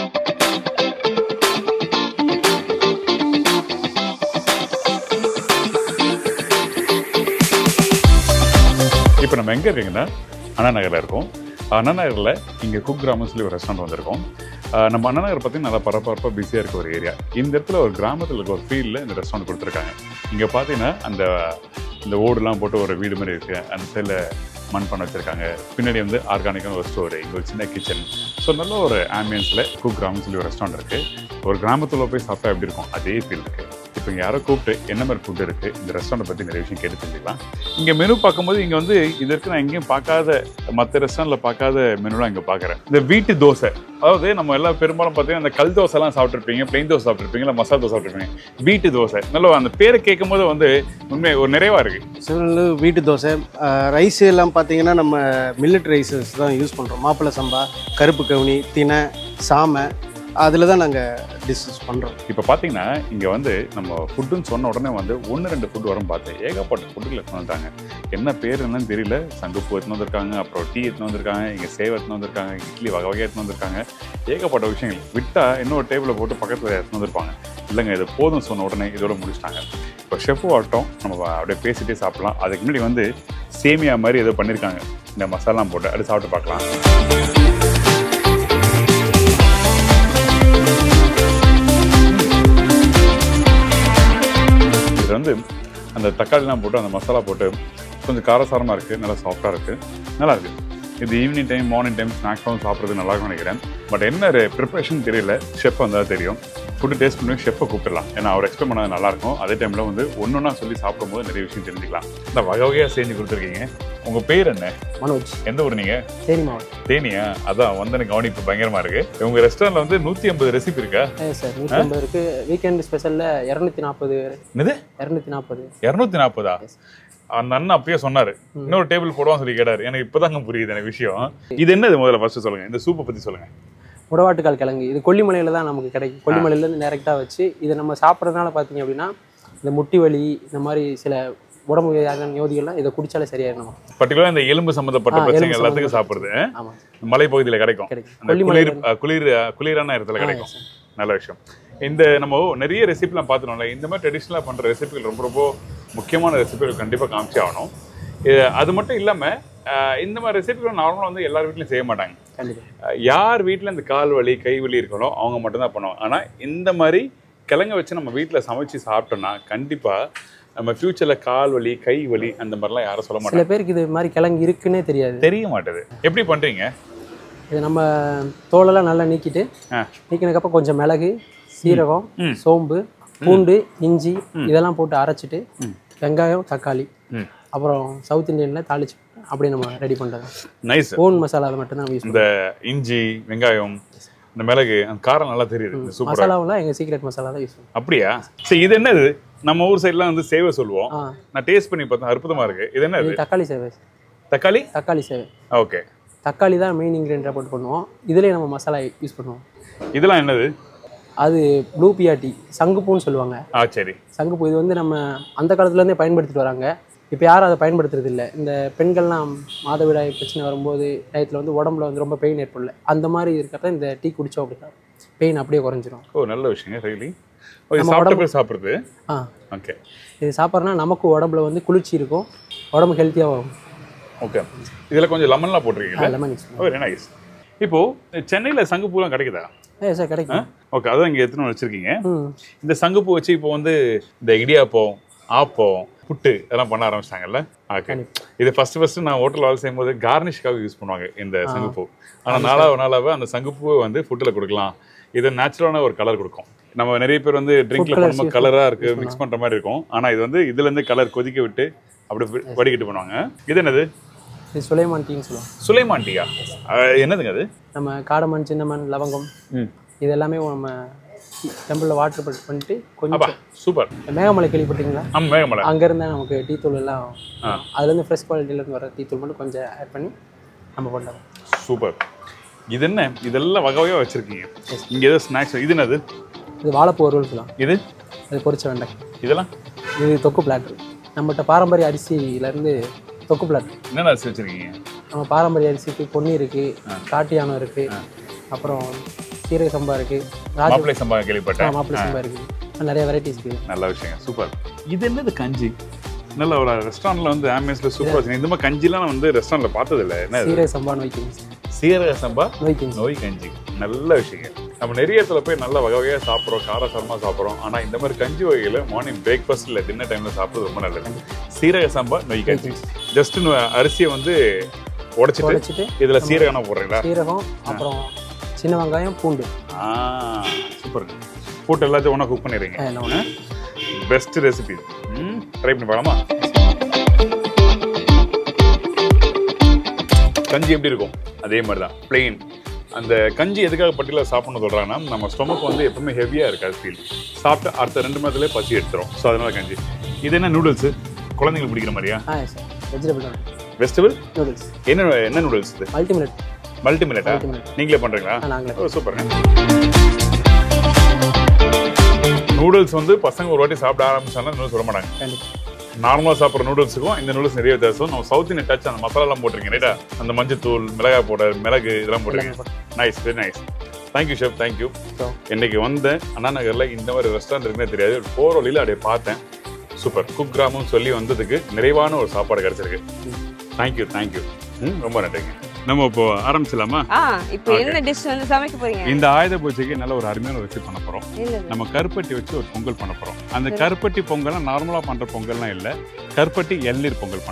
இப்போ நம்ம எங்கே இருக்கீங்கன்னா அண்ணா நகரில் இருக்கோம் அண்ணா நகரில் இங்கே குக் கிராமம் சொல்லி ஒரு ரெஸ்டாரண்ட் வந்திருக்கோம் ஆஹ் நம்ம அண்ணா நகர் பார்த்தீங்கன்னா நல்லா பரபரப்பாக பிஸியாக இருக்க ஒரு ஏரியா இந்த இடத்துல ஒரு கிராமத்தில் இருக்க ஒரு ஃபீல்டில் இந்த ரெஸ்டாரண்ட் கொடுத்துருக்காங்க இங்கே பார்த்தீங்கன்னா அந்த இந்த ஓடுலாம் போட்டு ஒரு வீடு மாதிரி இருக்குது அந்த சைடில் மண் பண்ண வச்சுருக்காங்க பின்னாடி வந்து ஆர்கானிக்கான ஒரு ஸ்டோரு இங்கே ஒரு சின்ன கிச்சன் ஸோ நல்ல ஒரு ஆம்பியன்ஸில் குக் கிராமம் சொல்லி ஒரு ரெஸ்டாரண்ட் இருக்குது ஒரு கிராமத்தில் போய் சாப்பிட்டா எப்படி இருக்கும் அதே ஃபீல் இருக்குது இப்போ இங்கே யாரோ கூப்பிட்டு என்ன மாதிரி ஃபுட் இருக்குது இந்த ரெஸ்டாரண்ட் பற்றி நிறைய விஷயம் கேட்டு தெரிஞ்சுக்கலாம் இங்கே மெனு பார்க்கும்போது இங்கே வந்து இது இருக்கு நான் எங்கேயும் பார்க்காத மற்ற ரெஸ்டாரண்ட்டில் பார்க்காத மெனுலாம் இங்கே பார்க்குறேன் இந்த வீட்டு தோசை அதாவது நம்ம எல்லாம் பெரும்பாலும் பார்த்தீங்கன்னா அந்த கல் தோசைலாம் சாப்பிட்ருப்பீங்க பிளெயின் தோசை சாப்பிட்ருப்பீங்க இல்லை மசாலா தோசை சாப்பிட்ருப்பீங்க வீட்டு தோசை நல்ல அந்த பேரை கேட்கும் போது வந்து உண்மை ஒரு நிறைவாக இருக்குது சிவனு வீட்டு தோசை ரைஸ் எல்லாம் பார்த்தீங்கன்னா நம்ம மில்லட் ரைஸஸ் தான் யூஸ் பண்ணுறோம் மாப்பிள்ளை சம்பா கருப்பு கவுனி தினை சாமை அதில் தான் நாங்கள் டிஷ்ஷஸ் பண்ணுறோம் இப்போ பார்த்தீங்கன்னா இங்கே வந்து நம்ம ஃபுட்டுன்னு சொன்ன உடனே வந்து ஒன்று ரெண்டு ஃபுட் வரும் பார்த்தேன் ஏகப்பட்ட ஃபுட்டுகள் எடுத்துன்னு வந்துட்டாங்க என்ன பேர் என்னன்னு தெரியல சங்குப்பூ எடுத்துன்னு வந்திருக்காங்க அப்புறம் டீ எடுத்துன்னு வந்திருக்காங்க இங்கே சேவை எடுத்துன்னு வந்திருக்காங்க இட்லி வகை வகையாக எடுத்துன்னு வந்திருக்காங்க ஏகப்பட்ட விஷயங்கள் விட்டால் இன்னொரு டேபிளில் போட்டு பக்கத்தில் எடுத்துன்னு வந்திருப்பாங்க இல்லைங்க இது போதும் சொன்ன உடனே இதோட முடிச்சிட்டாங்க இப்போ ஷெஃபு ஆகட்டும் நம்ம அப்படியே பேசிட்டே சாப்பிடலாம் அதுக்கு முன்னாடி வந்து சேமியா மாதிரி ஏதோ பண்ணியிருக்காங்க இந்த மசாலாம் போட்டு அது சாப்பிட்டு பார்க்கலாம் இது வந்து அந்த தக்காளிலாம் போட்டு அந்த மசாலா போட்டு கொஞ்சம் காரசாரமாக இருக்குது நல்லா சாஃப்டாக இருக்குது நல்லா இருக்குது இது ஈவினிங் டைம் மார்னிங் டைம் ஸ்நாக்ஸாகவும் சாப்பிட்றது நல்லா இருக்கும்னு நினைக்கிறேன் பட் என்ன ப்ரிப்ரேஷன் தெரியல ஷெஃப் வந்தால் தெரியும் ஃபுட்டு டேஸ்ட் பண்ணி ஷெஃப்பை கூப்பிடலாம் ஏன்னா அவர் எக்ஸ்பிளைன் பண்ணது நல்லாயிருக்கும் அதே டைமில் வந்து ஒன்றா சொல்லி சாப்பிடும்போது நிறைய விஷயம் தெரிஞ்சுக்கலாம் இந்த வகை வகையாக செஞ்சு கொடுத்துருக்கீங்க உங்கள் பேர் என்ன மனோஜ் எந்த ஊர் நீங்கள் தேனி மாவட்டம் தேனியா அதான் வந்து எனக்கு கவனிப்பு பயங்கரமாக இருக்குது உங்கள் ரெஸ்டாரண்ட்டில் வந்து நூற்றி ஐம்பது ரெசிபி இருக்கா ஏ சார் நூற்றி ஐம்பது இருக்கு வீக்கெண்ட் ஸ்பெஷலில் இரநூத்தி நாற்பது என்னது இரநூத்தி நாற்பது இரநூத்தி நாற்பதா அந்த அண்ணன் அப்பயே சொன்னாரு இன்னொரு டேபிள் போடுவான்னு சொல்லி கேட்டாரு எனக்கு இப்பதாங்க புரியுது எனக்கு விஷயம் இது என்னது முதல்ல ஃபர்ஸ்ட் சொல்லுங்க இந்த சூப்பை பத்தி சொல்லுங்க முடவாட்டுக்கால் கிழங்கு இது கொல்லிமலையில் தான் நமக்கு கிடைக்கும் கொல்லிமலையிலேருந்து டேரெக்டாக வச்சு இதை நம்ம சாப்பிட்றதுனால பார்த்தீங்க அப்படின்னா இந்த முட்டி வலி இந்த மாதிரி சில உடம்பு வியாதியான நோதிகள்லாம் இதை குடிச்சாலே சரியாயிடும் நமக்கு பர்டிகுலரா இந்த எலும்பு சம்பந்தப்பட்ட ஆ, பிரச்சனை எலும்பு எல்லாத்துக்கும் சாப்பிடுறது ஆமாம் மலை பகுதியில கிடைக்கும் கிடைக்கும். அந்த குளிர் கொல்லிமலையில அஹ், குளிர் அஹ், குளிரான இடத்துல கிடைக்கும் நல்ல விஷயம் இந்த நம்ம நிறைய ரெசிபிலாம் பார்த்துட்டோம்ல இந்த மாதிரி ட்ரெடிஷ்னலாக பண்ற ரெசிபிகள் ரொம்ப ரொம்ப முக்கியமான ரெசிபிகள் கண்டிப்பா காமிச்சே ஆகணும் இது- அது மட்டும் இல்லாம அஹ், இந்த மாதிரி ரெசிபிகள் நார்மலாக வந்து எல்லார் வீட்லயும் செய்ய மாட்டாங்க கண்டிப்பாக அஹ் யார் வீட்டில் இந்த கால் வலி கை வலி இருக்கணும் அவங்க மட்டும்தான் பண்ணுவாங்க ஆனால் இந்த மாதிரி கிழங்க வச்சு நம்ம வீட்டில் சமைச்சு சாப்பிட்டோம்னா கண்டிப்பாக நம்ம ஃப்யூச்சரில் கால் வலி கை வலி அந்த மாதிரிலாம் யாரும் சொல்ல சில மாட்டாங்க பேருக்கு இது மாதிரி கிழங்கு இருக்குன்னே தெரியாது தெரிய மாட்டேது எப்படி பண்ணுறீங்க இது நம்ம தோலெல்லாம் நல்லா நீக்கிட்டு ஆ நீக்கினதுக்கப்புறம் கொஞ்சம் மிளகு சீரகம் ம். சோம்பு பூண்டு இஞ்சி இதெல்லாம் போட்டு அரைச்சிட்டு வெங்காயம் தக்காளி ம் அப்புறம் சவுத் இந்தியனில் தாளிச்சு அப்படி நம்ம ரெடி பண்ணுறது நைஸ் ஓன் மசாலா அதை மட்டும் தான் யூஸ் இந்த இஞ்சி வெங்காயம் இந்த மிளகு அந்த காரம் நல்லா தெரியுது சூப்பராக மசாலாவெல்லாம் எங்கள் சீக்ரெட் மசாலா தான் யூஸ் பண்ணுவோம் அப்படியா சரி இது என்னது நம்ம ஊர் சைட்லாம் வந்து சேவை சொல்லுவோம் ஆ நான் டேஸ்ட் பண்ணி பார்த்தேன் அற்புதமா இருக்கு இது என்னது இது தக்காளி சேவை தக்காளி தக்காளி சேவை ஓகே தக்காளி தான் மெயின் இன்க்ரீடியண்ட்டாக போட்டு பண்ணுவோம் இதுலேயே நம்ம மசாலா யூஸ் பண்ணுவோம் இதெல்லாம் என்னது அது ப்ளூ பியாட்டி சங்குப்பூன்னு சொல்லுவாங்க ஆ சரி சங்குப்பூ இது வந்து நம்ம அந்த காலத்துலேருந்தே பயன்படுத்திட்டு வராங்க இப்போ யாரும் அதை பயன்படுத்துறது இல்லை இந்த பெண்கள்லாம் மாதவிடாய் பிரச்சனை வரும்போது டயத்தில் வந்து உடம்புல வந்து ரொம்ப பெயின் ஏற்படல அந்த மாதிரி இருக்கிறத இந்த டீ குடித்தோம் அப்படின்னா பெயின் அப்படியே குறைஞ்சிரும் ஓ நல்ல விஷயங்க ரியலி ஓ இது நம்ம சாப்பிட்ட உடம்பு- போய் சாப்பிட்றது ஆ ஓகே இது சாப்பிட்றனா நமக்கு உடம்புல வந்து குளிர்ச்சி இருக்கும் உடம்பு ஹெல்த்தியாக வரும் ஓகே இதில் கொஞ்சம் லெமன்லாம் போட்டிருக்கீங்களா lemon use oh very nice இப்போ சென்னையில் சங்குப்பூலாம் கிடைக்குதா ஏ சார் கிடைக்கும் ஓகே அதான் இங்கே எடுத்துன்னு வச்சிருக்கீங்க ம் இந்த சங்குப்பூ வச்சு இப்போ வந்து இந்த இடியாப்பம் ஆப்பம் புட்டு இதெல்லாம் பண்ண ஆரம்பிச்சிட்டாங்கல்ல ஓகே இது ஃபர்ஸ்ட் ஃபர்ஸ்ட் நான் ஹோட்டல் வேலை செய்யும்போது கார்னிஷ்காக யூஸ் பண்ணுவாங்க இந்த சங்குப்பூ ஆனால் நாளாக நாளாக அந்த சங்குப்பூவை வந்து ஃபுட்டில் கொடுக்கலாம் இது நேச்சுரலான ஒரு கலர் கொடுக்கும் நம்ம நிறைய பேர் வந்து ட்ரிங்க்ல colours பண்ணும்போது use கலராக இருக்கு மிக்ஸ் பண்ணுற மாதிரி இருக்கும் ஆனால் இது வந்து இதுலேருந்து கலர் கொதிக்க விட்டு அப்படி வி- வடிகட்டு பண்ணுவாங்க இது என்னது இது சுலைமான் டீன்னு சொல்லுவோம் சுலைமான் டீயா அஹ், என்னதுங்க அது நம்ம காடமண் சின்னமண் லவங்கம் ம் இது எல்லாமே நம்ம டெம்பிளில் வாட்டர் பண்ணிட்டு அப்பா கொஞ்சம் சூப்பர் மேகமலை கேள்விப்பட்டீங்களா ஆமாம் மேகமலை அங்கேருந்து நமக்கு டீ தூள் எல்லாம் ஆ. அதுலேருந்து ஃப்ரெஷ் குவாலிட்டியிலேருந்து வர டீ தூள் மட்டும் கொஞ்சம் ஆட் பண்ணி நம்ம பண்ணுறோம் சூப்பர் இது என்ன இதெல்லாம் வகை வகையாக வச்சிருக்கீங்க இங்கே ஏதோ ஸ்நாக்ஸ் இது என்னது இது வாழைப்பூ வறுவல் சொல்லலாம் இது அது பொரிச்ச வெண்டை இதெல்லாம் இது தொக்கு பிளாட் நம்மகிட்ட பாரம்பரிய அரிசியிலேருந்து தொக்கு பிளாட் என்னென்ன அரிசி வச்சிருக்கீங்க நம்ம பாரம்பரிய அரிசிக்கு பொன்னி இருக்குது காட்டு யானம் இருக்குது அப்புறம் சீரக சம்பா இருக்குது ராஜ மாப்பிள்ளை சம்பா கேள்விப்பட்டேன் மாப்பிள்ளை சம்பா இருக்குது நிறைய வெரைட்டிஸ் இருக்குது நல்ல விஷயம் சூப்பர் இது என்னது கஞ்சி நல்ல ஒரு ரெஸ்டாரண்ட்ல வந்து ஆம்பியன்ஸ்ல சூப்பர் வச்சு இந்த மாதிரி கஞ்சிலாம் நான் வந்து ரெஸ்டாரண்ட்ல பார்த்தது இல்லை என்ன இது? சீரக சம்பா நோய்க்கு சீரக சம்பா நோய்க்கு நோய் கஞ்சி நல்ல விஷயம் நம்ம நிறைய இடத்துல போய் நல்ல வகை வகையாக சாப்பிட்றோம் காரசாரமாக சாப்பிட்றோம் ஆனால் இந்த மாதிரி கஞ்சி வகையில் மார்னிங் பிரேக்ஃபாஸ்ட் இல்லை டின்னர் டைமில் சாப்பிட்றது ரொம்ப நல்லது சீரக சம்பா நொய் கஞ்சி ஜஸ்ட் அரிசியை வந்து உடைச்சிட்டு உடைச்சிட்டு இதில் சீரகம் போடுறீங்களா சீரகம் அப்புறம் சின்ன வெங்காயம் பூண்டு ஆ சூப்பர் போட்டு எல்லாத்தையும் ஒன்றா குக் பண்ணிடுறீங்க எல்லாம் ஒன்று பெஸ்ட் ரெசிபி ம் ட்ரை பண்ணி பார்க்கலாமா கஞ்சி எப்படி இருக்கும் அதே மாதிரி தான் பிளெயின் அந்த கஞ்சி எதுக்காக பட்டியலில் சாப்பிடணும் சொல்கிறாங்கன்னா நம்ம ஸ்டொமக் வந்து எப்பவுமே ஹெவியாக இருக்காது ஃபீல் சாப்பிட்டு அடுத்த ரெண்டு மணி நேரத்துலேயே பசி எடுத்துரும் ஸோ அதனால கஞ்சி இது என்ன நூடுல்ஸு குழந்தைங்களுக்கு பிடிக்கிற மாதிரியா ஆ சார் வெஜிடபிள் வெஜிடபிள் நூடுல்ஸ் என்ன என்ன நூடுல்ஸ் இது மல்டிமிலட் மல்டிமிலேட்டா Multimillet. நீங்களே பண்ணுறீங்களா ஆ, நாங்களே. ஓ சூப்பருங்க நூடுல்ஸ் வந்து பசங்க ஒரு வாட்டி சாப்பிட ஆரம்பிச்சாலும் நூடுல்ஸ் விட மாட்டாங்க கண்டிப்பாக நார்மலாக சாப்பிட்ற நூடுல்ஸுக்கும் இந்த நூடுல்ஸ் நிறைய வித்தியாசம் நம்ம சவுத் இந்தியன் டச் அந்த மசாலாலாம் போட்டிருக்கீங்க ரைட்டா அந்த மஞ்சத்தூள் மிளகாய் பவுடர் மிளகு இதெல்லாம் போட்டிருக்கீங்க nice very nice thank you chef thank you So. இன்னைக்கு வந்தேன் அண்ணா நகரில் இந்த மாதிரி ரெஸ்டாரண்ட் இருக்குன்னே தெரியாது போகிற வழியில் அப்படியே பார்த்தேன் சூப்பர் குக் கிராமம் சொல்லி வந்ததுக்கு நிறைவான ஒரு சாப்பாடு கிடைச்சிருக்கு தேங்க்யூ தேங்க்யூ ம் ரொம்ப நன்றிங்க நம்ம இப்போ ஆரம்பிச்சிடலாமா ஆ இப்போ என்ன டிஷ் வந்து சமைக்க போறீங்க இந்த ஆயுத பூஜைக்கு நல்ல ஒரு அருமையான ரெசிபி பண்ண போகிறோம் என்னது நம்ம கருப்பட்டி வச்சு ஒரு பொங்கல் பண்ண போகிறோம் அந்த கருப்பட்டி பொங்கல்லாம் நார்மலாக பண்ணுற பொங்கல்லாம் இல்லை கருப்பட்டி எள்நீர் பொங்கல் பண்ண போகிறோம்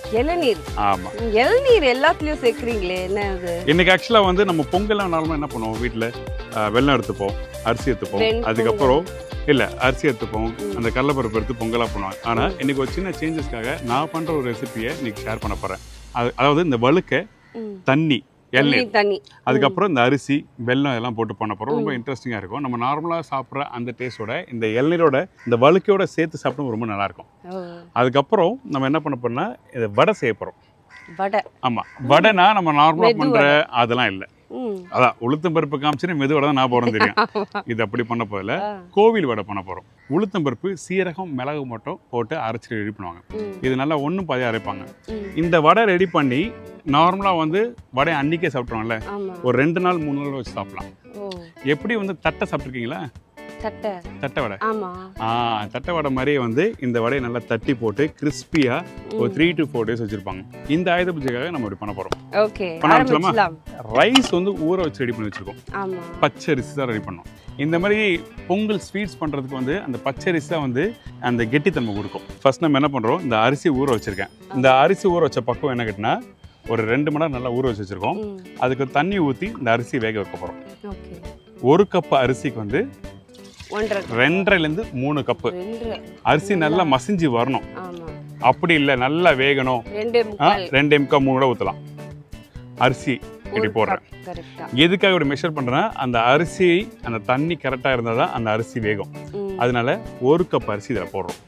இளநீர் ஆமாம் இளநீர் எல்லாத்துலயும் சேர்க்குறீங்களே என்ன அது இன்னைக்கு ஆக்சுவலாக வந்து நம்ம பொங்கல்லாம் நார்மலாக என்ன பண்ணுவோம் வீட்டில் வெள்ளம் எடுத்துப்போம் அரிசி எடுத்துப்போம் வெண்பொங்கல். அதுக்கப்புறம் இல்லை அரிசி எடுத்துப்போம் அந்த கடலைப்பருப்பு எடுத்து பொங்கலாக பண்ணுவாங்க ஆனால் இன்னைக்கு ஒரு சின்ன சேஞ்சஸ்க்காக நான் பண்ணுற ஒரு ரெசிபியை இன்னைக்கு ஷேர் பண்ண போகிறேன் அது அதாவது இந்த வழுக்க ம். தண்ணி எண்ணெய் தண்ணி அதுக்கப்புறம் இந்த அரிசி வெல்லம் எல்லாம் போட்டு பண்ண போகிறோம் ரொம்ப இன்ட்ரெஸ்டிங்காக இருக்கும் நம்ம நார்மலாக சாப்பிட்ற அந்த டேஸ்ட்டோட இந்த இளநீரோட இந்த வழுக்கையோட சேர்த்து சாப்பிடும் ரொம்ப நல்லாயிருக்கும் ஓ, அதுக்கப்புறம் நம்ம என்ன பண்ண போறோம்னா இதை வடை செய்ய போகிறோம் வடை ஆமாம் வடைனா நம்ம நார்மலாக மெது பண்ணுற அதெல்லாம் இல்லை ம் அதான் உளுத்தம் பருப்பு காமிச்சுன்னு மெது வடை தான் நான் போகிறோம் தெரியும் இது அப்படி பண்ண போதில்ல ஆ. கோவில் வடை பண்ண போகிறோம் உளுத்தம் பருப்பு சீரகம் மிளகு மட்டும் போட்டு அரைச்சிட்டு ரெடி பண்ணுவாங்க ம். இது நல்லா ஒன்றும் பாதியாக அரைப்பாங்க ம். இந்த வடை ரெடி பண்ணி நார்மலாக வந்து வடை அன்னைக்கே சாப்பிட்ருவோம்ல ஆமா ஒரு ரெண்டு நாள் மூணு நாள் வச்சு சாப்பிடலாம் ஓ எப்படி வந்து தட்டை சாப்பிட்ருக்கீங்களா தட்டை தட்டை வடை ஆமா ஆ தட்டை வடை மாதிரியே வந்து இந்த வடையை நல்லா தட்டி போட்டு கிறிஸ்பியாக ஒரு த்ரீ டு ஃபோர் டேஸ் வச்சுருப்பாங்க இந்த ஆயுத பூஜைக்காக நம்ம இப்படி பண்ண போகிறோம் ஓகே பண்ண ஆரம்பிச்சலாமா? ஆரம்பிச்சலாம் ரைஸ் வந்து ஊற வச்சு ரெடி பண்ணி வச்சுருக்கோம் ஆமா பச்சை அரிசி தான் ரெடி பண்ணோம் இந்த மாதிரி பொங்கல் ஸ்வீட்ஸ் பண்ணுறதுக்கு வந்து அந்த பச்சை அரிசி தான் வந்து அந்த கெட்டித்தன்மை கொடுக்கும் ஃபர்ஸ்ட் நம்ம என்ன பண்ணுறோம் இந்த அரிசி ஊற வச்சுருக்கேன் இந்த அரிசி ஊற வச்ச பக்கம் என்ன கேட்டினா ஒரு ரெண்டு மணி நேரம் நல்லா ஊற வச்சு வச்சுருக்கோம் ம் அதுக்கு தண்ணி ஊற்றி இந்த அரிசி வேக வைக்க போகிறோம் ஓகே ஒரு கப் அரிசிக்கு வந்து ஒன்றரை ரெண்டரைலேருந்து மூணு கப்பு ரெண்டு அரிசி நல்லா மசிஞ்சு வரணும் ஆமா அப்படி இல்லை நல்லா வேகணும் ரெண்டு ஆ, முக்கால் ரெண்டு எம்கா மூணு கூட ஊற்றலாம் அரிசி இப்படி போடுறேன் கரெக்டா எதுக்காக இப்படி மெஷர் பண்ணுறேன்னா அந்த அரிசி அந்த தண்ணி கரெக்டாக இருந்தால் தான் அந்த அரிசி வேகும் ம் அதனால ஒரு கப் அரிசி இதில் போடுறோம்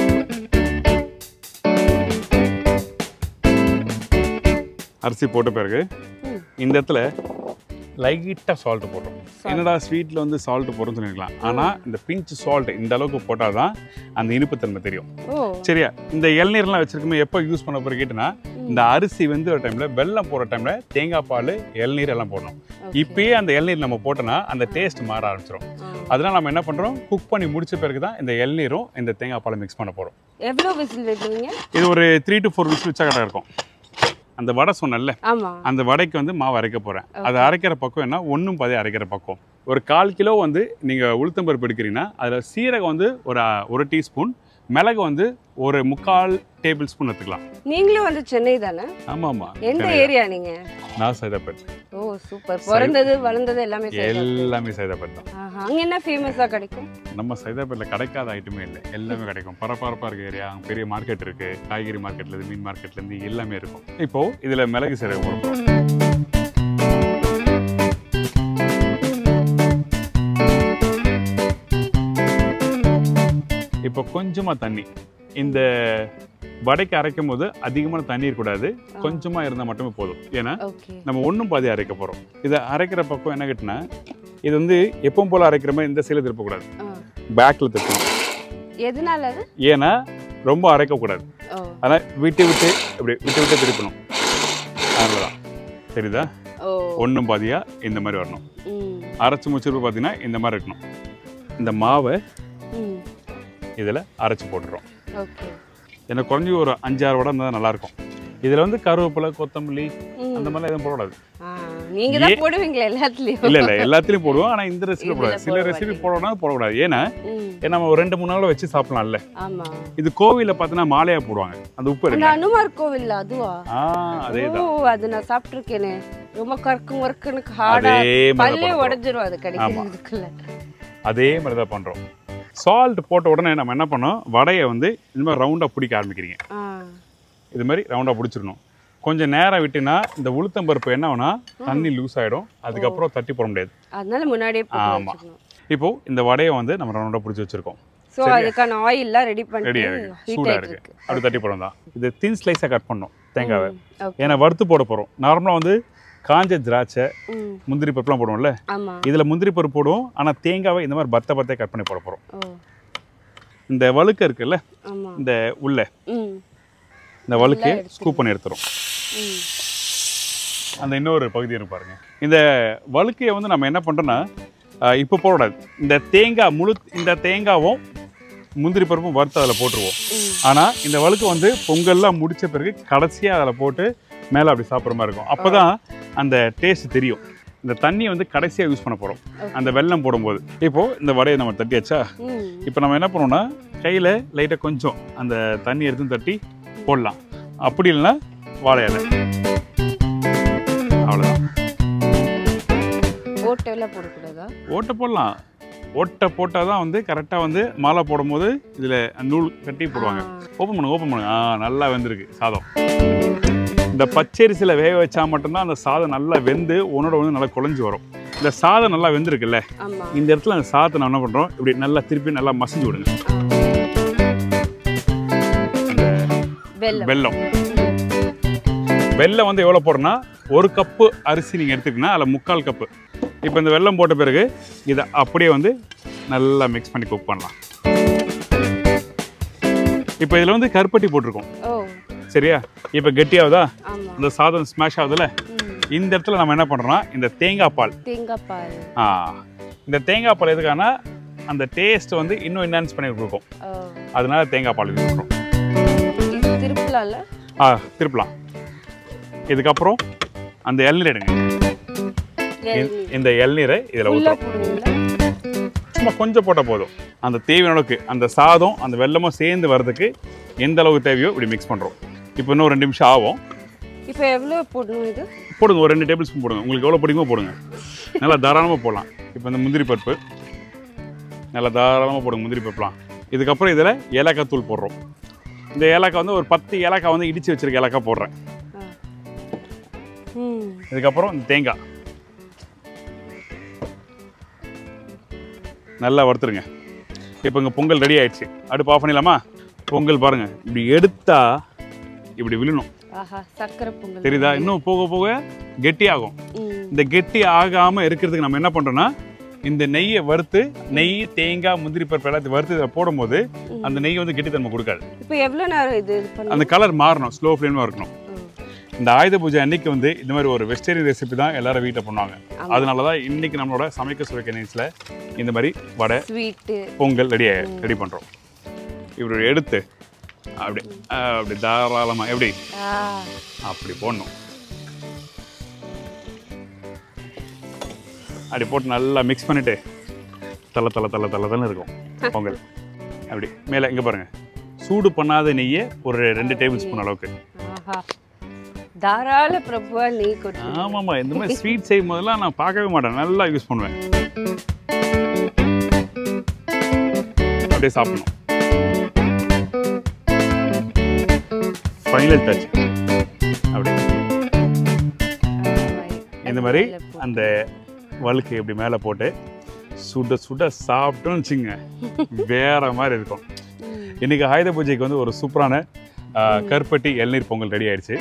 அரிசி போட்ட பிறகு ம். இந்த இடத்துல லைட்டாக சால்ட் போடுறோம் என்னடா ஸ்வீட்டில் வந்து சால்ட் போடுறோம்னு சொல்லிருக்கலாம் ஆனால் இந்த பிஞ்ச் சால்ட் இந்த அளவுக்கு போட்டால் தான் அந்த இனிப்புத்தன்மை தெரியும் ஓ சரியா இந்த இளநீர்லாம் வச்சிருக்கோமே எப்போ யூஸ் பண்ண போகிற கேட்டுனா இந்த அரிசி வந்து ஒரு டைமில் வெல்லம் போடுற டைமில் தேங்காய் பால் இளநீர் எல்லாம் போடணும் Okay. இப்பயே அந்த இளநீர் நம்ம போட்டோன்னா அந்த டேஸ்ட் மாற ஆரம்பிச்சிடும் ஆ. அதனால நம்ம என்ன பண்ணுறோம் குக் பண்ணி முடிச்ச பிறகு தான் இந்த இளநீரும் இந்த தேங்காய் பாலை மிக்ஸ் பண்ண போகிறோம் எவ்வளோ விசில் விடுவீங்க இது ஒரு த்ரீ டு ஃபோர் விசில் வச்சா கரெக்டாக இருக்கும் அந்த வடை சொன்னேன்ல ஆமா அந்த வடைக்கு வந்து மாவு அரைக்க போகிறேன் அதை அரைக்கிற பக்கம் என்ன ஒன்றும் பாதி அரைக்கிற பக்கம் ஒரு கால் கிலோ வந்து நீங்கள் உளுத்தம்பருப்பு எடுக்கிறீங்கன்னா அதில் சீரகம் வந்து ஒரு அஹ், ஒரு டீஸ்பூன் மிளகு வந்து ஒரு முக்கால் டேபிள் ஸ்பூன் எடுத்துக்கலாம் நீங்களும் வந்து சென்னை தானே ஆமாம் ஆமாம் எந்த ஏரியா நீங்க நான் சைதாப்பேட் ஓ சூப்பர் பிறந்தது வளர்ந்தது எல்லாமே சைதாப்பேட். எல்லாமே சைதாப்பேட் தான் ஆஹா. அங்க என்ன ஃபேமஸா கிடைக்கும் நம்ம சைதாப்பேட்டில் கிடைக்காத ஐட்டமே இல்லை எல்லாமே கிடைக்கும் பரபரப்பாக இருக்க ஏரியா அங்கே பெரிய மார்க்கெட் இருக்குது காய்கறி மார்க்கெட்லேருந்து மீன் மார்க்கெட்லேருந்து எல்லாமே இருக்கும் இப்போது இதில் மிளகு சீரகம் போடுறோம் இப்போ கொஞ்சமாக தண்ணி இந்த வடைக்கு அரைக்கும் போது அதிகமான தண்ணி இருக்கக்கூடாது கொஞ்சமாக இருந்தால் மட்டுமே போதும் ஏன்னா ஓகே நம்ம ஒன்றும் பாதி அரைக்க போகிறோம் இதை அரைக்கிற பக்கம் என்ன கேட்டினா இது வந்து எப்பவும் போல் அரைக்கிற மாதிரி இந்த சைடில் திருப்பக்கூடாது பேக்கில் திருப்பணும் எதனால அது ஏன்னா ரொம்ப அரைக்கக்கூடாது ஓ ஆனால் விட்டு விட்டு இப்படி விட்டு விட்டு திருப்பணும் அவ்வளோதான் தெரியுதா ஓ ஒன்றும் பாதியாக இந்த மாதிரி வரணும் ம் அரைச்சி முடிச்சிருப்பு பார்த்தீங்கன்னா இந்த மாதிரி இருக்கணும் இந்த மாவை ம் இதில் அரைச்சி போட்டுறோம் ஓகே ஏன்னா குறைஞ்சி ஒரு அஞ்சாறு வடை இருந்தால் நல்லாயிருக்கும் இதில் வந்து கருவேப்பிலை கொத்தமல்லி ம். அந்த மாதிரிலாம் எதுவும் போடக்கூடாது ஆ, நீங்க தான் போடுவீங்களா எல்லாத்துலயும் இல்லை இல்லை எல்லாத்துலேயும் போடுவோம் ஆனால் இந்த ரெசிபி இதுல போடாது சில போட ரெசிபி மாட்டீங்க. போடணும் போடக்கூடாது ஏன்னா ம் ஏன்னா நம்ம ஒரு ரெண்டு மூணு நாள் வச்சு சாப்பிடலாம்ல ஆமா இது கோவிலில் பார்த்தீங்கன்னா மாலையாக போடுவாங்க அந்த உப்பு அந்த எடுங்க அனுமார் கோவில் அதுவா ஆ அதே ஓ தான் அது நான் சாப்பிட்டிருக்கேனே ரொம்ப கறக்கும் கறக்குன்னு ஹார்டா அதே மாதிரி பல்லே தான் பண்றோம். உடைஞ்சிரும் அது கிடைக்கிறதுக்குள்ள அதே மாதிரி தான் பண்ணுறோம் சால்ட் போட்ட உடனே நம்ம என்ன பண்ணோம் வடையை வந்து இந்த மாதிரி ரவுண்டாக பிடிக்க ஆரம்பிக்கிறீங்க ஆ இது மாதிரி ரவுண்டாக பிடிச்சிடணும் கொஞ்சம் நேரம் விட்டுனா இந்த உளுத்தம் பருப்பு என்ன ஆகுனா தண்ணி லூஸ் ஆகிடும் அதுக்கப்புறம் தட்டி போட முடியாது அதனால முன்னாடியே போட்டு ஆமா. வச்சுக்கணும் இப்போ இந்த வடையை வந்து நம்ம ரவுண்டாக பிடிச்சி வச்சிருக்கோம் சோ அதுக்கான ஆயில்லாம் ரெடி பண்ணி ரெடியாக இருக்கு ஹீட் சூடாக ஆயிட்டு இருக்கு இருக்கு அப்படி தட்டி போடும் தான் இது தின் ஸ்லைஸாக கட் பண்ணோம் தேங்காவை ஓகே ஏன்னா வறுத்து போட போகிறோம் நார்மலாக வந்து காஞ்ச திராட்சை ம் முந்திரி பருப்புலாம் போடுவோம்ல ஆமா இதில் முந்திரி பருப்பு போடுவோம் ஆனால் தேங்காவை இந்த மாதிரி பத்த பத்தே கட் பண்ணி போட போகிறோம் ஓ இந்த வழுக்க இருக்குல்ல ஆமா இந்த உள்ள ம் இந்த வழுக்கையை ஸ்கூப் பண்ணி எடுத்துரும் ம் அந்த இன்னொரு பகுதி இருக்கு பாருங்க இந்த வழுக்கையை வந்து நம்ம என்ன பண்ணுறோன்னா இப்போ போடக்கூடாது இந்த தேங்காய் முழு இந்த தேங்காவும் முந்திரி பருப்பும் வறுத்து அதில் போட்டுருவோம் ம். ஆனால் இந்த வழுக்கு வந்து பொங்கல்லாம் முடிச்ச பிறகு கடைசியாக அதில் போட்டு மேலே அப்படி சாப்பிட்ற மாதிரி இருக்கும் அப்போ தான் அந்த டேஸ்ட் தெரியும் இந்த தண்ணியை வந்து கடைசியாக யூஸ் பண்ண போகிறோம் அந்த வெல்லம் போடும்போது இப்போது இந்த வடையை நம்ம தட்டியாச்சா ம் இப்போ நம்ம என்ன பண்ணோம்னா கையில் லைட்டாக கொஞ்சம் அந்த தண்ணி எடுத்து தட்டி போடலாம் அப்படி இல்லைன்னா வாழை இலை அவ்வளோதான் ஓட்டெல்லாம் போடக்கூடாதா ஓட்டை போடலாம் ஓட்டை போட்டால் தான் வந்து கரெக்டாக வந்து மாலை போடும்போது இதில் நூல் கட்டி போடுவாங்க ஓப்பன் பண்ணுங்க ஓப்பன் பண்ணுங்க ஆ நல்லா வெந்திருக்கு சாதம் இந்த பச்சரிசியில் வேக வச்சா மட்டும்தான் அந்த சாதம் நல்லா வெந்து உன்னோட வந்து நல்லா குழஞ்சி வரும் இந்த சாதம் நல்லா வெந்திருக்குல்ல ஆமா இந்த இடத்துல அந்த சாதத்தை நான் என்ன பண்ணுறோம் இப்படி நல்லா திருப்பி நல்லா மசிஞ்சு விடுங்க வெல்லம் வெல்லம் வெல்லம் வந்து எவ்வளோ போடுறோன்னா ஒரு கப்பு அரிசி நீங்கள் எடுத்துக்கிங்கன்னா அதில் முக்கால் கப்பு இப்போ இந்த வெல்லம் போட்ட பிறகு இதை அப்படியே வந்து நல்லா மிக்ஸ் பண்ணி குக் பண்ணலாம் இப்போ இதில் வந்து கருப்பட்டி போட்டிருக்கோம் ஓ சரியா இப்போ கெட்டியாகுதா ஆமா இந்த சாதம் ஸ்மாஷ் ஆகுதுல்ல இந்த இடத்துல நம்ம என்ன பண்ணுறோம்னா இந்த தேங்காய் பால் தேங்காய் பால் ஆ இந்த தேங்காய் பால் எதுக்கானா அந்த டேஸ்ட் வந்து இன்னும் என்ஹான்ஸ் பண்ணி கொடுக்கும் ஓ அதனால தேங்காய் பால் யூஸ் பண்ணுறோம் இது திருப்பலாம்ல ஆ திருப்பலாம் இதுக்கப்புறம் அந்த இளநீர் எடுங்க இந்த- இந்த இளநீரை இதில் ஃபுல்லா ஊற்றுறோம் போடுவீங்களா சும்மா கொஞ்சம் போட்டால் போதும் அந்த தேவையான அளவுக்கு அந்த சாதம் அந்த வெல்லமும் சேர்ந்து வர்றதுக்கு எந்த அளவுக்கு தேவையோ இப்படி மிக்ஸ் பண்ணுறோம் இப்போ இன்னும் ரெண்டு நிமிஷம் ஆகும் இப்போ எவ்வளோ போடணும் இது போடுங்க ஒரு ரெண்டு டேபிள் ஸ்பூன் போடுங்க உங்களுக்கு எவ்வளோ பிடிக்குமோ போடுங்க நல்லா தாராளமாக போடலாம் இப்போ இந்த முந்திரி பருப்பு நல்லா தாராளமாக போடுங்க முந்திரி பருப்புலாம் இதுக்கப்புறம் இதில் ஏலக்காய் தூள் போடுறோம் இந்த ஏலக்காய் வந்து ஒரு பத்து ஏலக்காய் வந்து இடித்து வச்சிருக்க ஏலக்காய் போடுறேன் ம் இதுக்கப்புறம் இந்த தேங்காய் நல்லா வறுத்துருங்க இப்போ இங்கே பொங்கல் ரெடி ஆயிடுச்சு அடுப்பு ஆஃப் பண்ணிடலாமா பொங்கல் பாருங்க இப்படி எடுத்தா இப்படி விழணும் ஆஹா சக்கரை பொங்கல் தெரியுதா இன்னும் போக போக கெட்டியாகும் ம் இந்த கெட்டி ஆகாம இருக்கிறதுக்கு நம்ம என்ன பண்றோம்னா இந்த நெய்யை வறுத்து நெய் தேங்காய் முந்திரி பருப்பு எல்லாத்தையும் வறுத்து இதில் போடும்போது அந்த நெய் வந்து கெட்டித்தன்மை கொடுக்காது இப்போ எவ்வளோ நேரம் இது இது பண்ணணும் அந்த கலர் மாறணும் ஸ்லோ ஃப்ளேமாக இருக்கணும் ம். இந்த ஆயுத பூஜை அன்னைக்கு வந்து இந்த மாதிரி ஒரு வெஜிடேரியன் ரெசிபி தான் எல்லாரும் வீட்டில் பண்ணுவாங்க ஆமா. அதனால தான் இன்னைக்கு நம்மளோட சமைக்க சுவைக்க நிகழ்ச்சியில் இந்த மாதிரி vada sweet pongal ready ready பண்ணுறோம் இப்படி எடுத்து அப்படி அஹ், அப்படி தாராளமாக எப்படி ஆ அப்படி போடணும் அப்படி போட்டு நல்லா மிக்ஸ் பண்ணிட்டு தலை தலை தலை தலை தானே இருக்கும் பொங்கல் அப்படி மேலே இங்கே பாருங்க சூடு பண்ணாத நெய்யை ஒரு ரெண்டு டேபிள் ஸ்பூன் அளவுக்கு ஆஹா தாராள பிரபுவா நெய் கொட்டு ஆமாம்மா இந்த மாதிரி ஸ்வீட் செய்யும் போதெல்லாம் நான் பார்க்கவே மாட்டேன் நல்லா யூஸ் பண்ணுவேன் அப்படியே சாப்பிடணும் ஃபைனல் டச் அப்படி இந்த மாதிரி அந்த வழுக்கு இப்படி மேலே போட்டு சுட சுட சாப்பிட்டோம்னு வச்சுங்க வேற மாதிரி இருக்கும் இன்னைக்கு ஆயுத பூஜைக்கு வந்து ஒரு சூப்பரான ஆ, கருப்பட்டி இளநீர் பொங்கல் ரெடி ஆயிடுச்சு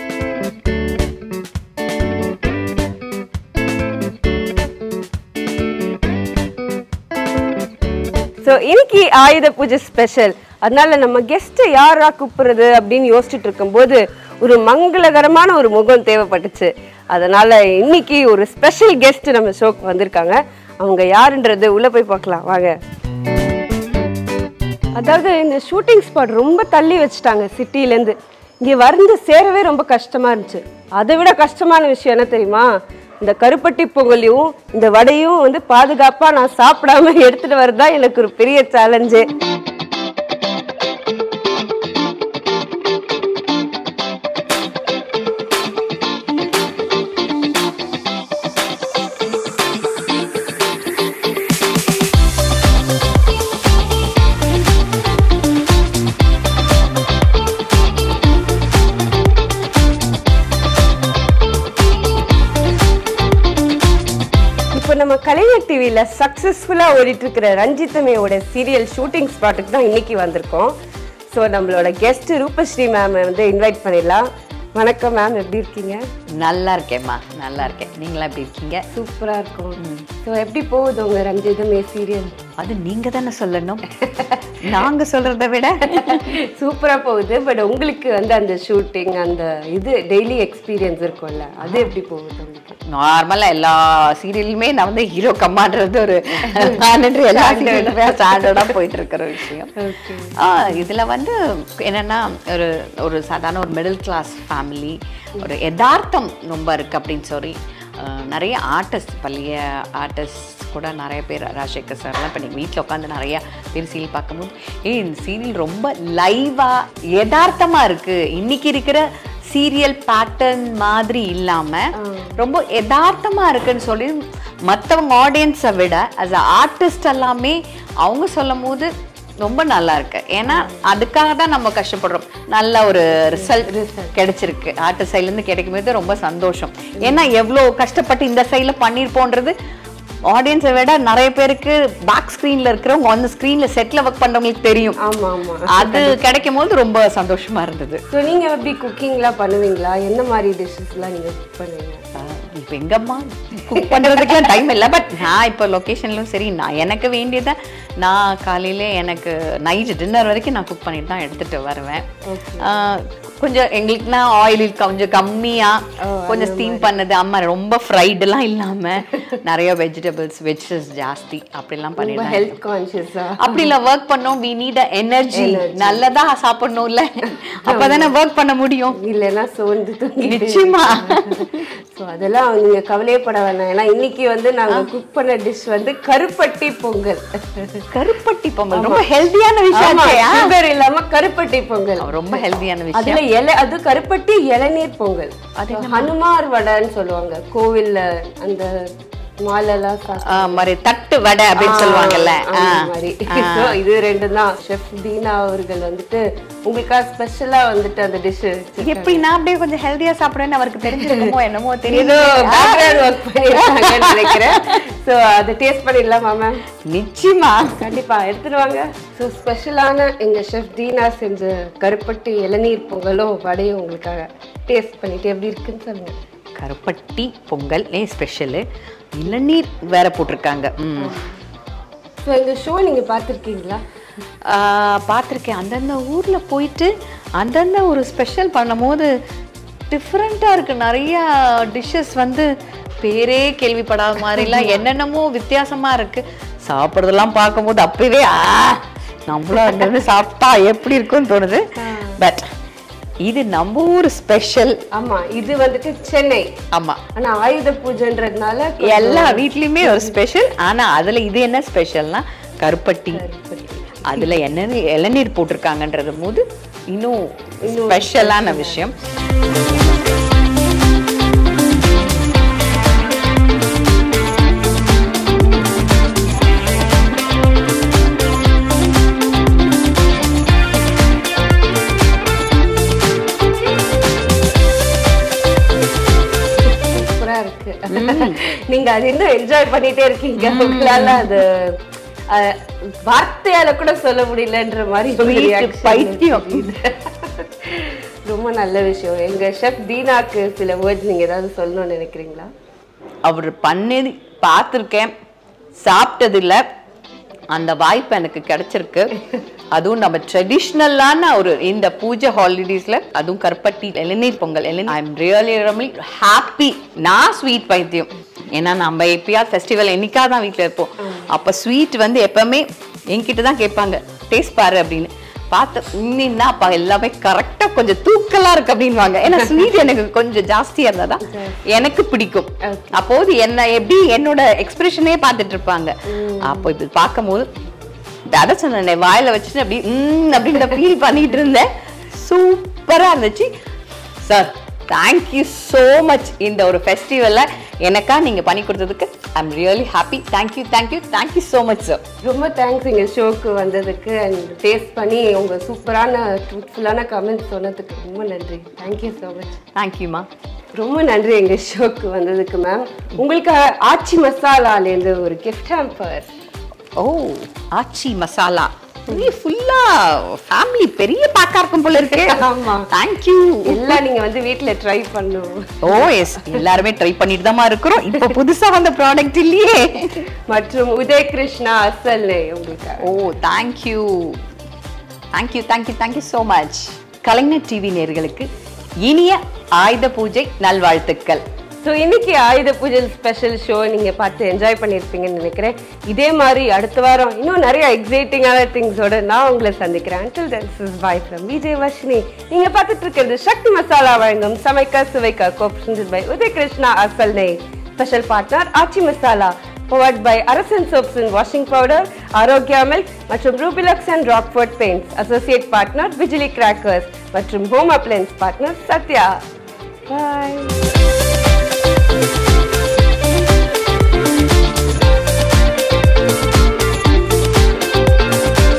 ஸோ இன்னைக்கு ஆயுத பூஜை ஸ்பெஷல் அதனால நம்ம கெஸ்ட்டை யாரா கூப்பிடுறது அப்படின்னு யோசிச்சுட்டு இருக்கும்போது ஒரு மங்களகரமான ஒரு முகம் தேவைப்பட்டுச்சு அதனால இன்னைக்கு ஒரு ஸ்பெஷல் கெஸ்ட் நம்ம ஷோக்கு வந்திருக்காங்க அவங்க யாருன்றது உள்ள போய் பார்க்கலாம் வாங்க அதாவது இந்த ஷூட்டிங் ஸ்பாட் ரொம்ப தள்ளி வச்சுட்டாங்க சிட்டிலேருந்து இங்கே வந்து சேரவே ரொம்ப கஷ்டமாக இருந்துச்சு அதை விட கஷ்டமான விஷயம் என்ன தெரியுமா இந்த கருப்பட்டி பொங்கலையும் இந்த வடையும் வந்து பாதுகாப்பாக நான் சாப்பிடாம எடுத்துகிட்டு வரது தான் எனக்கு ஒரு பெரிய சேலஞ்சு இப்போ நம்ம கலைஞர் டிவியில் சக்ஸஸ்ஃபுல்லாக ஓடிட்டு இருக்கிற ரஞ்சிதமையோட சீரியல் ஷூட்டிங் ஸ்பாட்டுக்கு தான் இன்னைக்கு வந்திருக்கோம் ஸோ நம்மளோட கெஸ்ட் ரூபஸ்ரீ மேம் வந்து இன்வைட் பண்ணிடலாம் வணக்கம் மேம் எப்படி இருக்கீங்க நல்லா இருக்கேம்மா நல்லா இருக்கேன் நீங்களா எப்படி இருக்கீங்க சூப்பராக இருக்கும் ஸோ எப்படி போகுது உங்கள் ரஞ்சிதமே சீரியல் அது நீங்க தானே சொல்லணும் நாங்க சொல்றதை விட சூப்பராக போகுது பட் உங்களுக்கு வந்து அந்த ஷூட்டிங் அந்த இது டெய்லி எக்ஸ்பீரியன்ஸ் இருக்கும்ல அது எப்படி போகுது உங்களுக்கு நார்மலா எல்லா சீரியலுமே நான் வந்து ஹீரோ கம்மான்றது ஒரு மானிட்டர் எல்லா சீரியலுமே ஸ்டாண்டர்டா போயிட்டு இருக்கிற விஷயம் ஆ, இதுல வந்து என்னன்னா ஒரு ஒரு சாதாரண ஒரு மிடில் கிளாஸ் ஃபேமிலி ஒரு யதார்த்தம் ரொம்ப இருக்கு அப்படின்னு சொல்லி ஆ, நிறைய ஆர்டிஸ்ட் பள்ளிய ஆர்டிஸ்ட் கூட நிறைய பேர் ராஜசேகர் சார்லாம் இப்போ நீங்கள் வீட்டில் உட்காந்து நிறைய பேர் சீரியல் பார்க்கும்போது ஏய் இந்த சீரியல் ரொம்ப லைவாக யதார்த்தமாக இருக்குது இன்னைக்கு இருக்கிற சீரியல் பேட்டர்ன் மாதிரி இல்லாம ரொம்ப யதார்த்தமா இருக்குன்னு சொல்லி மற்றவங்க ஆடியன்ஸை விட as a ஆர்டிஸ்ட் எல்லாமே அவங்க சொல்லும் போது ரொம்ப நல்லா இருக்கு ஏன்னா அதுக்காக தான் நம்ம கஷ்டப்படுறோம் நல்ல ஒரு ரிசல்ட் கிடைச்சிருக்கு ஆர்டிஸ்ட் சைட்லேருந்து கிடைக்கும் போது ரொம்ப சந்தோஷம் ஏன்னா எவ்வளோ கஷ்டப்பட்டு இந்த சைடில் பண்ணியிருப்போன்றது ஆடியன்ஸை விட நிறைய பேருக்கு பேக் ஸ்க்ரீன்ல இருக்கிறவங்க அந்த ஸ்க்ரீன்ல செட்ல ஒர்க் பண்றவங்களுக்கு தெரியும் ஆமா ஆமா அது கிடைக்கும் போது ரொம்ப சந்தோஷமா இருந்தது ஸோ நீங்க எப்படி குக்கிங்லாம் பண்ணுவீங்களா என்ன மாதிரி டிஷ்ஷஸ்லாம் நீங்க குக் பண்ணுவீங்க இப்போ எங்கம்மா குக் பண்ணுறதுக்குலாம் டைம் இல்லை பட் நான் இப்போ லொக்கேஷன்லும் சரி நான் எனக்கு வேண்டியதை நான் காலையில எனக்கு நைட் டின்னர் வரைக்கும் நான் குக் பண்ணிட்டு தான் எடுத்துட்டு வருவேன் ஆஹ் கொஞ்சம் எங்களுக்குனா ஆயில் கொஞ்சம் கம்மியா கொஞ்சம் ஸ்டீம் பண்ணது அம்மா ரொம்ப ஃப்ரைடெல்லாம் இல்லாம நிறைய வெஜிடபிள்ஸ் வெஜ்டபிள்ஸ் ஜாஸ்தி அப்படிலாம் ரொம்ப பண்ணிடுவேன் ஹெல்த் கான்ஷியஸா அப்படி இல்ல ஒர்க் பண்ணோம் வி நீட் எனர்ஜி நல்லதா சாப்பிடணும்ல அப்பதானே ஒர்க் பண்ண முடியும் இல்லைன்னா சோர்ந்து தூங்கிட்டு நிச்சயமா ஸோ அதெல்லாம் நீங்க கவலையப்பட வேணாம் ஏன்னா இன்னைக்கு வந்து நாங்க குக் பண்ண டிஷ் வந்து கருப்பட்டி பொங்கல் கருப்பட்டி பொங்கல் ரொம்ப ஹெல்தியான விஷயம் ஆச்சே. சுகர் இல்லாம கருப்பட்டி பொங்கல் ரொம்ப ஹெல்தியான விஷயம் அதுல இலை அது கருப்பட்டி இளநீர் பொங்கல் அது ஹனுமார் வடைன்னு சொல்லுவாங்க கோவில்ல அந்த மாலெல்லாம் சாப்பிட்டு ஆ, மாதிரி தட்டு வடை அப்படின்னு சொல்லுவாங்கல்ல ஆ. அந்த மாதிரி So, இது ரெண்டு தான் ஷெஃப் தீனா அவர்கள் வந்துட்டு உங்களுக்காக ஸ்பெஷலா வந்துட்டு அந்த டிஷ் எப்படி நான் அப்படியே கொஞ்சம் ஹெல்தியா சாப்பிடுவேன்னு அவருக்கு தெரிஞ்சிருக்குமோ என்னமோ ஏதோ தெரியுது பேக்ரவுண்ட் ஒர்க் பண்ணிருக்காங்கன்னு நினைக்கிறேன் ஸோ அதை டேஸ்ட் பண்ணிடலாமா மேம் நிச்சயமா கண்டிப்பா எடுத்துட்டு வாங்க ஸோ ஸ்பெஷலான எங்க ஷெஃப் தீனா செஞ்ச கருப்பட்டி இளநீர் பொங்கலும் வடையும் உங்களுக்காக டேஸ்ட் பண்ணிட்டு எப்படி இருக்குன்னு சொல்லுங்க கருப்பட்டி பொங்கல் ஏ ஸ்பெஷலு இளநீர் வேற போட்டிருக்காங்க ம் ஸோ எங்க ஷோ நீங்க பார்த்துருக்கீங்களா பார்த்துருக்கேன் அந்தந்த ஊரில் போயிட்டு அந்தந்த ஒரு ஸ்பெஷல் பண்ணும்போது டிஃப்ரெண்ட்டாக இருக்குது நிறைய டிஷ்ஷஸ் வந்து பேரே கேள்விப்படாத மாதிரிலாம் என்னென்னமோ வித்தியாசமாக இருக்குது சாப்பிட்றதெல்லாம் பார்க்கும்போது அப்பவே ஆ நம்மளும் அங்கேருந்து சாப்பிட்டா எப்படி இருக்கும்னு தோணுது பட் இது நம்ம ஊர் ஸ்பெஷல் ஆமா இது வந்துட்டு சென்னை ஆமாம் ஆனா ஆயுத பூஜைன்றதுனால எல்லா வீட்லயுமே ஒரு ஸ்பெஷல் ஆனா அதுல இது என்ன ஸ்பெஷல்னா கருப்பட்டி அதுல என்ன இளநீர் போட்டிருக்காங்கன்றது போது இன்னும் ஸ்பெஷலான விஷயம் சூப்பரா இருக்கு நீங்க அது இன்னும் என்ஜாய் பண்ணிட்டே இருக்கீங்க உங்களால அது அஹ், வார்த்தையால கூட சொல்ல முடியலன்ற மாதிரி ஒரு Sweet reaction பைத்தியம். தெரியுது. ரொம்ப நல்ல விஷயம் எங்க ஷெஃப் தீனாக்கு சில வேர்ட்ஸ் நீங்க ஏதாவது சொல்லணும்னு நினைக்கிறீங்களா அவர் பண்ணி பார்த்துருக்கேன் சாப்பிட்டதில்ல அந்த வாய்ப்பு எனக்கு கிடைச்சிருக்கு அதுவும் நம்ம ட்ரெடிஷ்னலான ஒரு இந்த பூஜை ஹாலிடேஸ்ல அதுவும் கருப்பட்டி இளநீர் பொங்கல் இளநீர் I am really really happy நான் ஸ்வீட் பைத்தியம் ஏன்னா நம்ம எப்பயாவது ஃபெஸ்டிவல் என்னைக்கா தான் வீட்டில் இருப்போம் அப்போ ஸ்வீட் வந்து எப்பவுமே என்கிட்ட தான் கேட்பாங்க டேஸ்ட் பாரு அப்படின்னு பார்த்து இன்னும் அப்பா எல்லாமே கரெக்டாக கொஞ்சம் தூக்கலா இருக்கு அப்படின்வாங்க ஏன்னா ஸ்வீட் எனக்கு கொஞ்சம் ஜாஸ்தியா இருந்தா தான் எனக்கு பிடிக்கும் அப்போது என்ன எப்படி என்னோட எக்ஸ்பிரஷனே பார்த்துட்டு இருப்பாங்க அப்போ இது பார்க்கும்போது அதான் சொன்னேன் வாயில வச்சுட்டு அப்படி ம் அப்படின்னு ஃபீல் பண்ணிட்டு இருந்தேன் சூப்பரா இருந்துச்சு சார் தேங்க்யூ ஸோ மச் இந்த ஒரு ஃபெஸ்டிவல்ல எனக்கா நீங்க பண்ணி கொடுத்ததுக்கு I am really happy thank you thank you thank you so much sir ரொம்ப தேங்க்ஸ் எங்க ஷோக்கு வந்ததுக்கு அண்ட் டேஸ்ட் பண்ணி உங்க சூப்பரான ட்ரூத்ஃபுல்லான கமெண்ட்ஸ் சொன்னதுக்கு ரொம்ப நன்றி தேங்க்யூ ஸோ மச் தேங்க்யூமா ரொம்ப நன்றி எங்க ஷோக்கு வந்ததுக்கு மேம் உங்களுக்கு ஆச்சி மசாலாலேருந்து ஒரு gift hamper oh Aachi Masala இது ஃபுல்லா ஃபேமிலி பெரிய பேக்கா இருக்கும் போல இருக்கு ஆமா. தேங்க்யூ எல்லாம் நீங்க வந்து வீட்ல ட்ரை பண்ணும் ஓ எஸ் எல்லாருமே ட்ரை பண்ணிட்டு தான் இருக்கிறோம் இப்போ புதுசா வந்த ப்ராடக்ட் இல்லையே மற்றும் உதய் கிருஷ்ணா அசல்லே உங்களுக்கு oh thank you thank you thank you thank you so much Kalaignar TV நேர்களுக்கு இனிய ஆயுத பூஜை நல்வாழ்த்துக்கள் ஸோ இன்னைக்கு ஆயுத பூஜை ஸ்பெஷல் ஷோ நீங்க பார்த்து என்ஜாய் பண்ணியிருப்பீங்கன்னு நினைக்கிறேன் இதே மாதிரி அடுத்த வாரம் இன்னும் நிறைய எக்ஸைட்டிங்கான திங்ஸோட நான் உங்களை சந்திக்கிறேன் until then's is bye from Vijay Varshini நீங்க பார்த்துட்டு இருக்கிறது சக்தி மசாலா வழங்கும் சமைக்க சுவைக்க கோப்ஷன் பை உதய் கிருஷ்ணா அசல் நெய் special partner Aachi Masala powered by Arasan soaps and washing powder Arokya milk மற்றும் Rubilux and Rockfort paints associate partner Bijili crackers மற்றும் ஹோம் அப்ளையன்ஸ் பார்ட்னர் சத்யா பாய்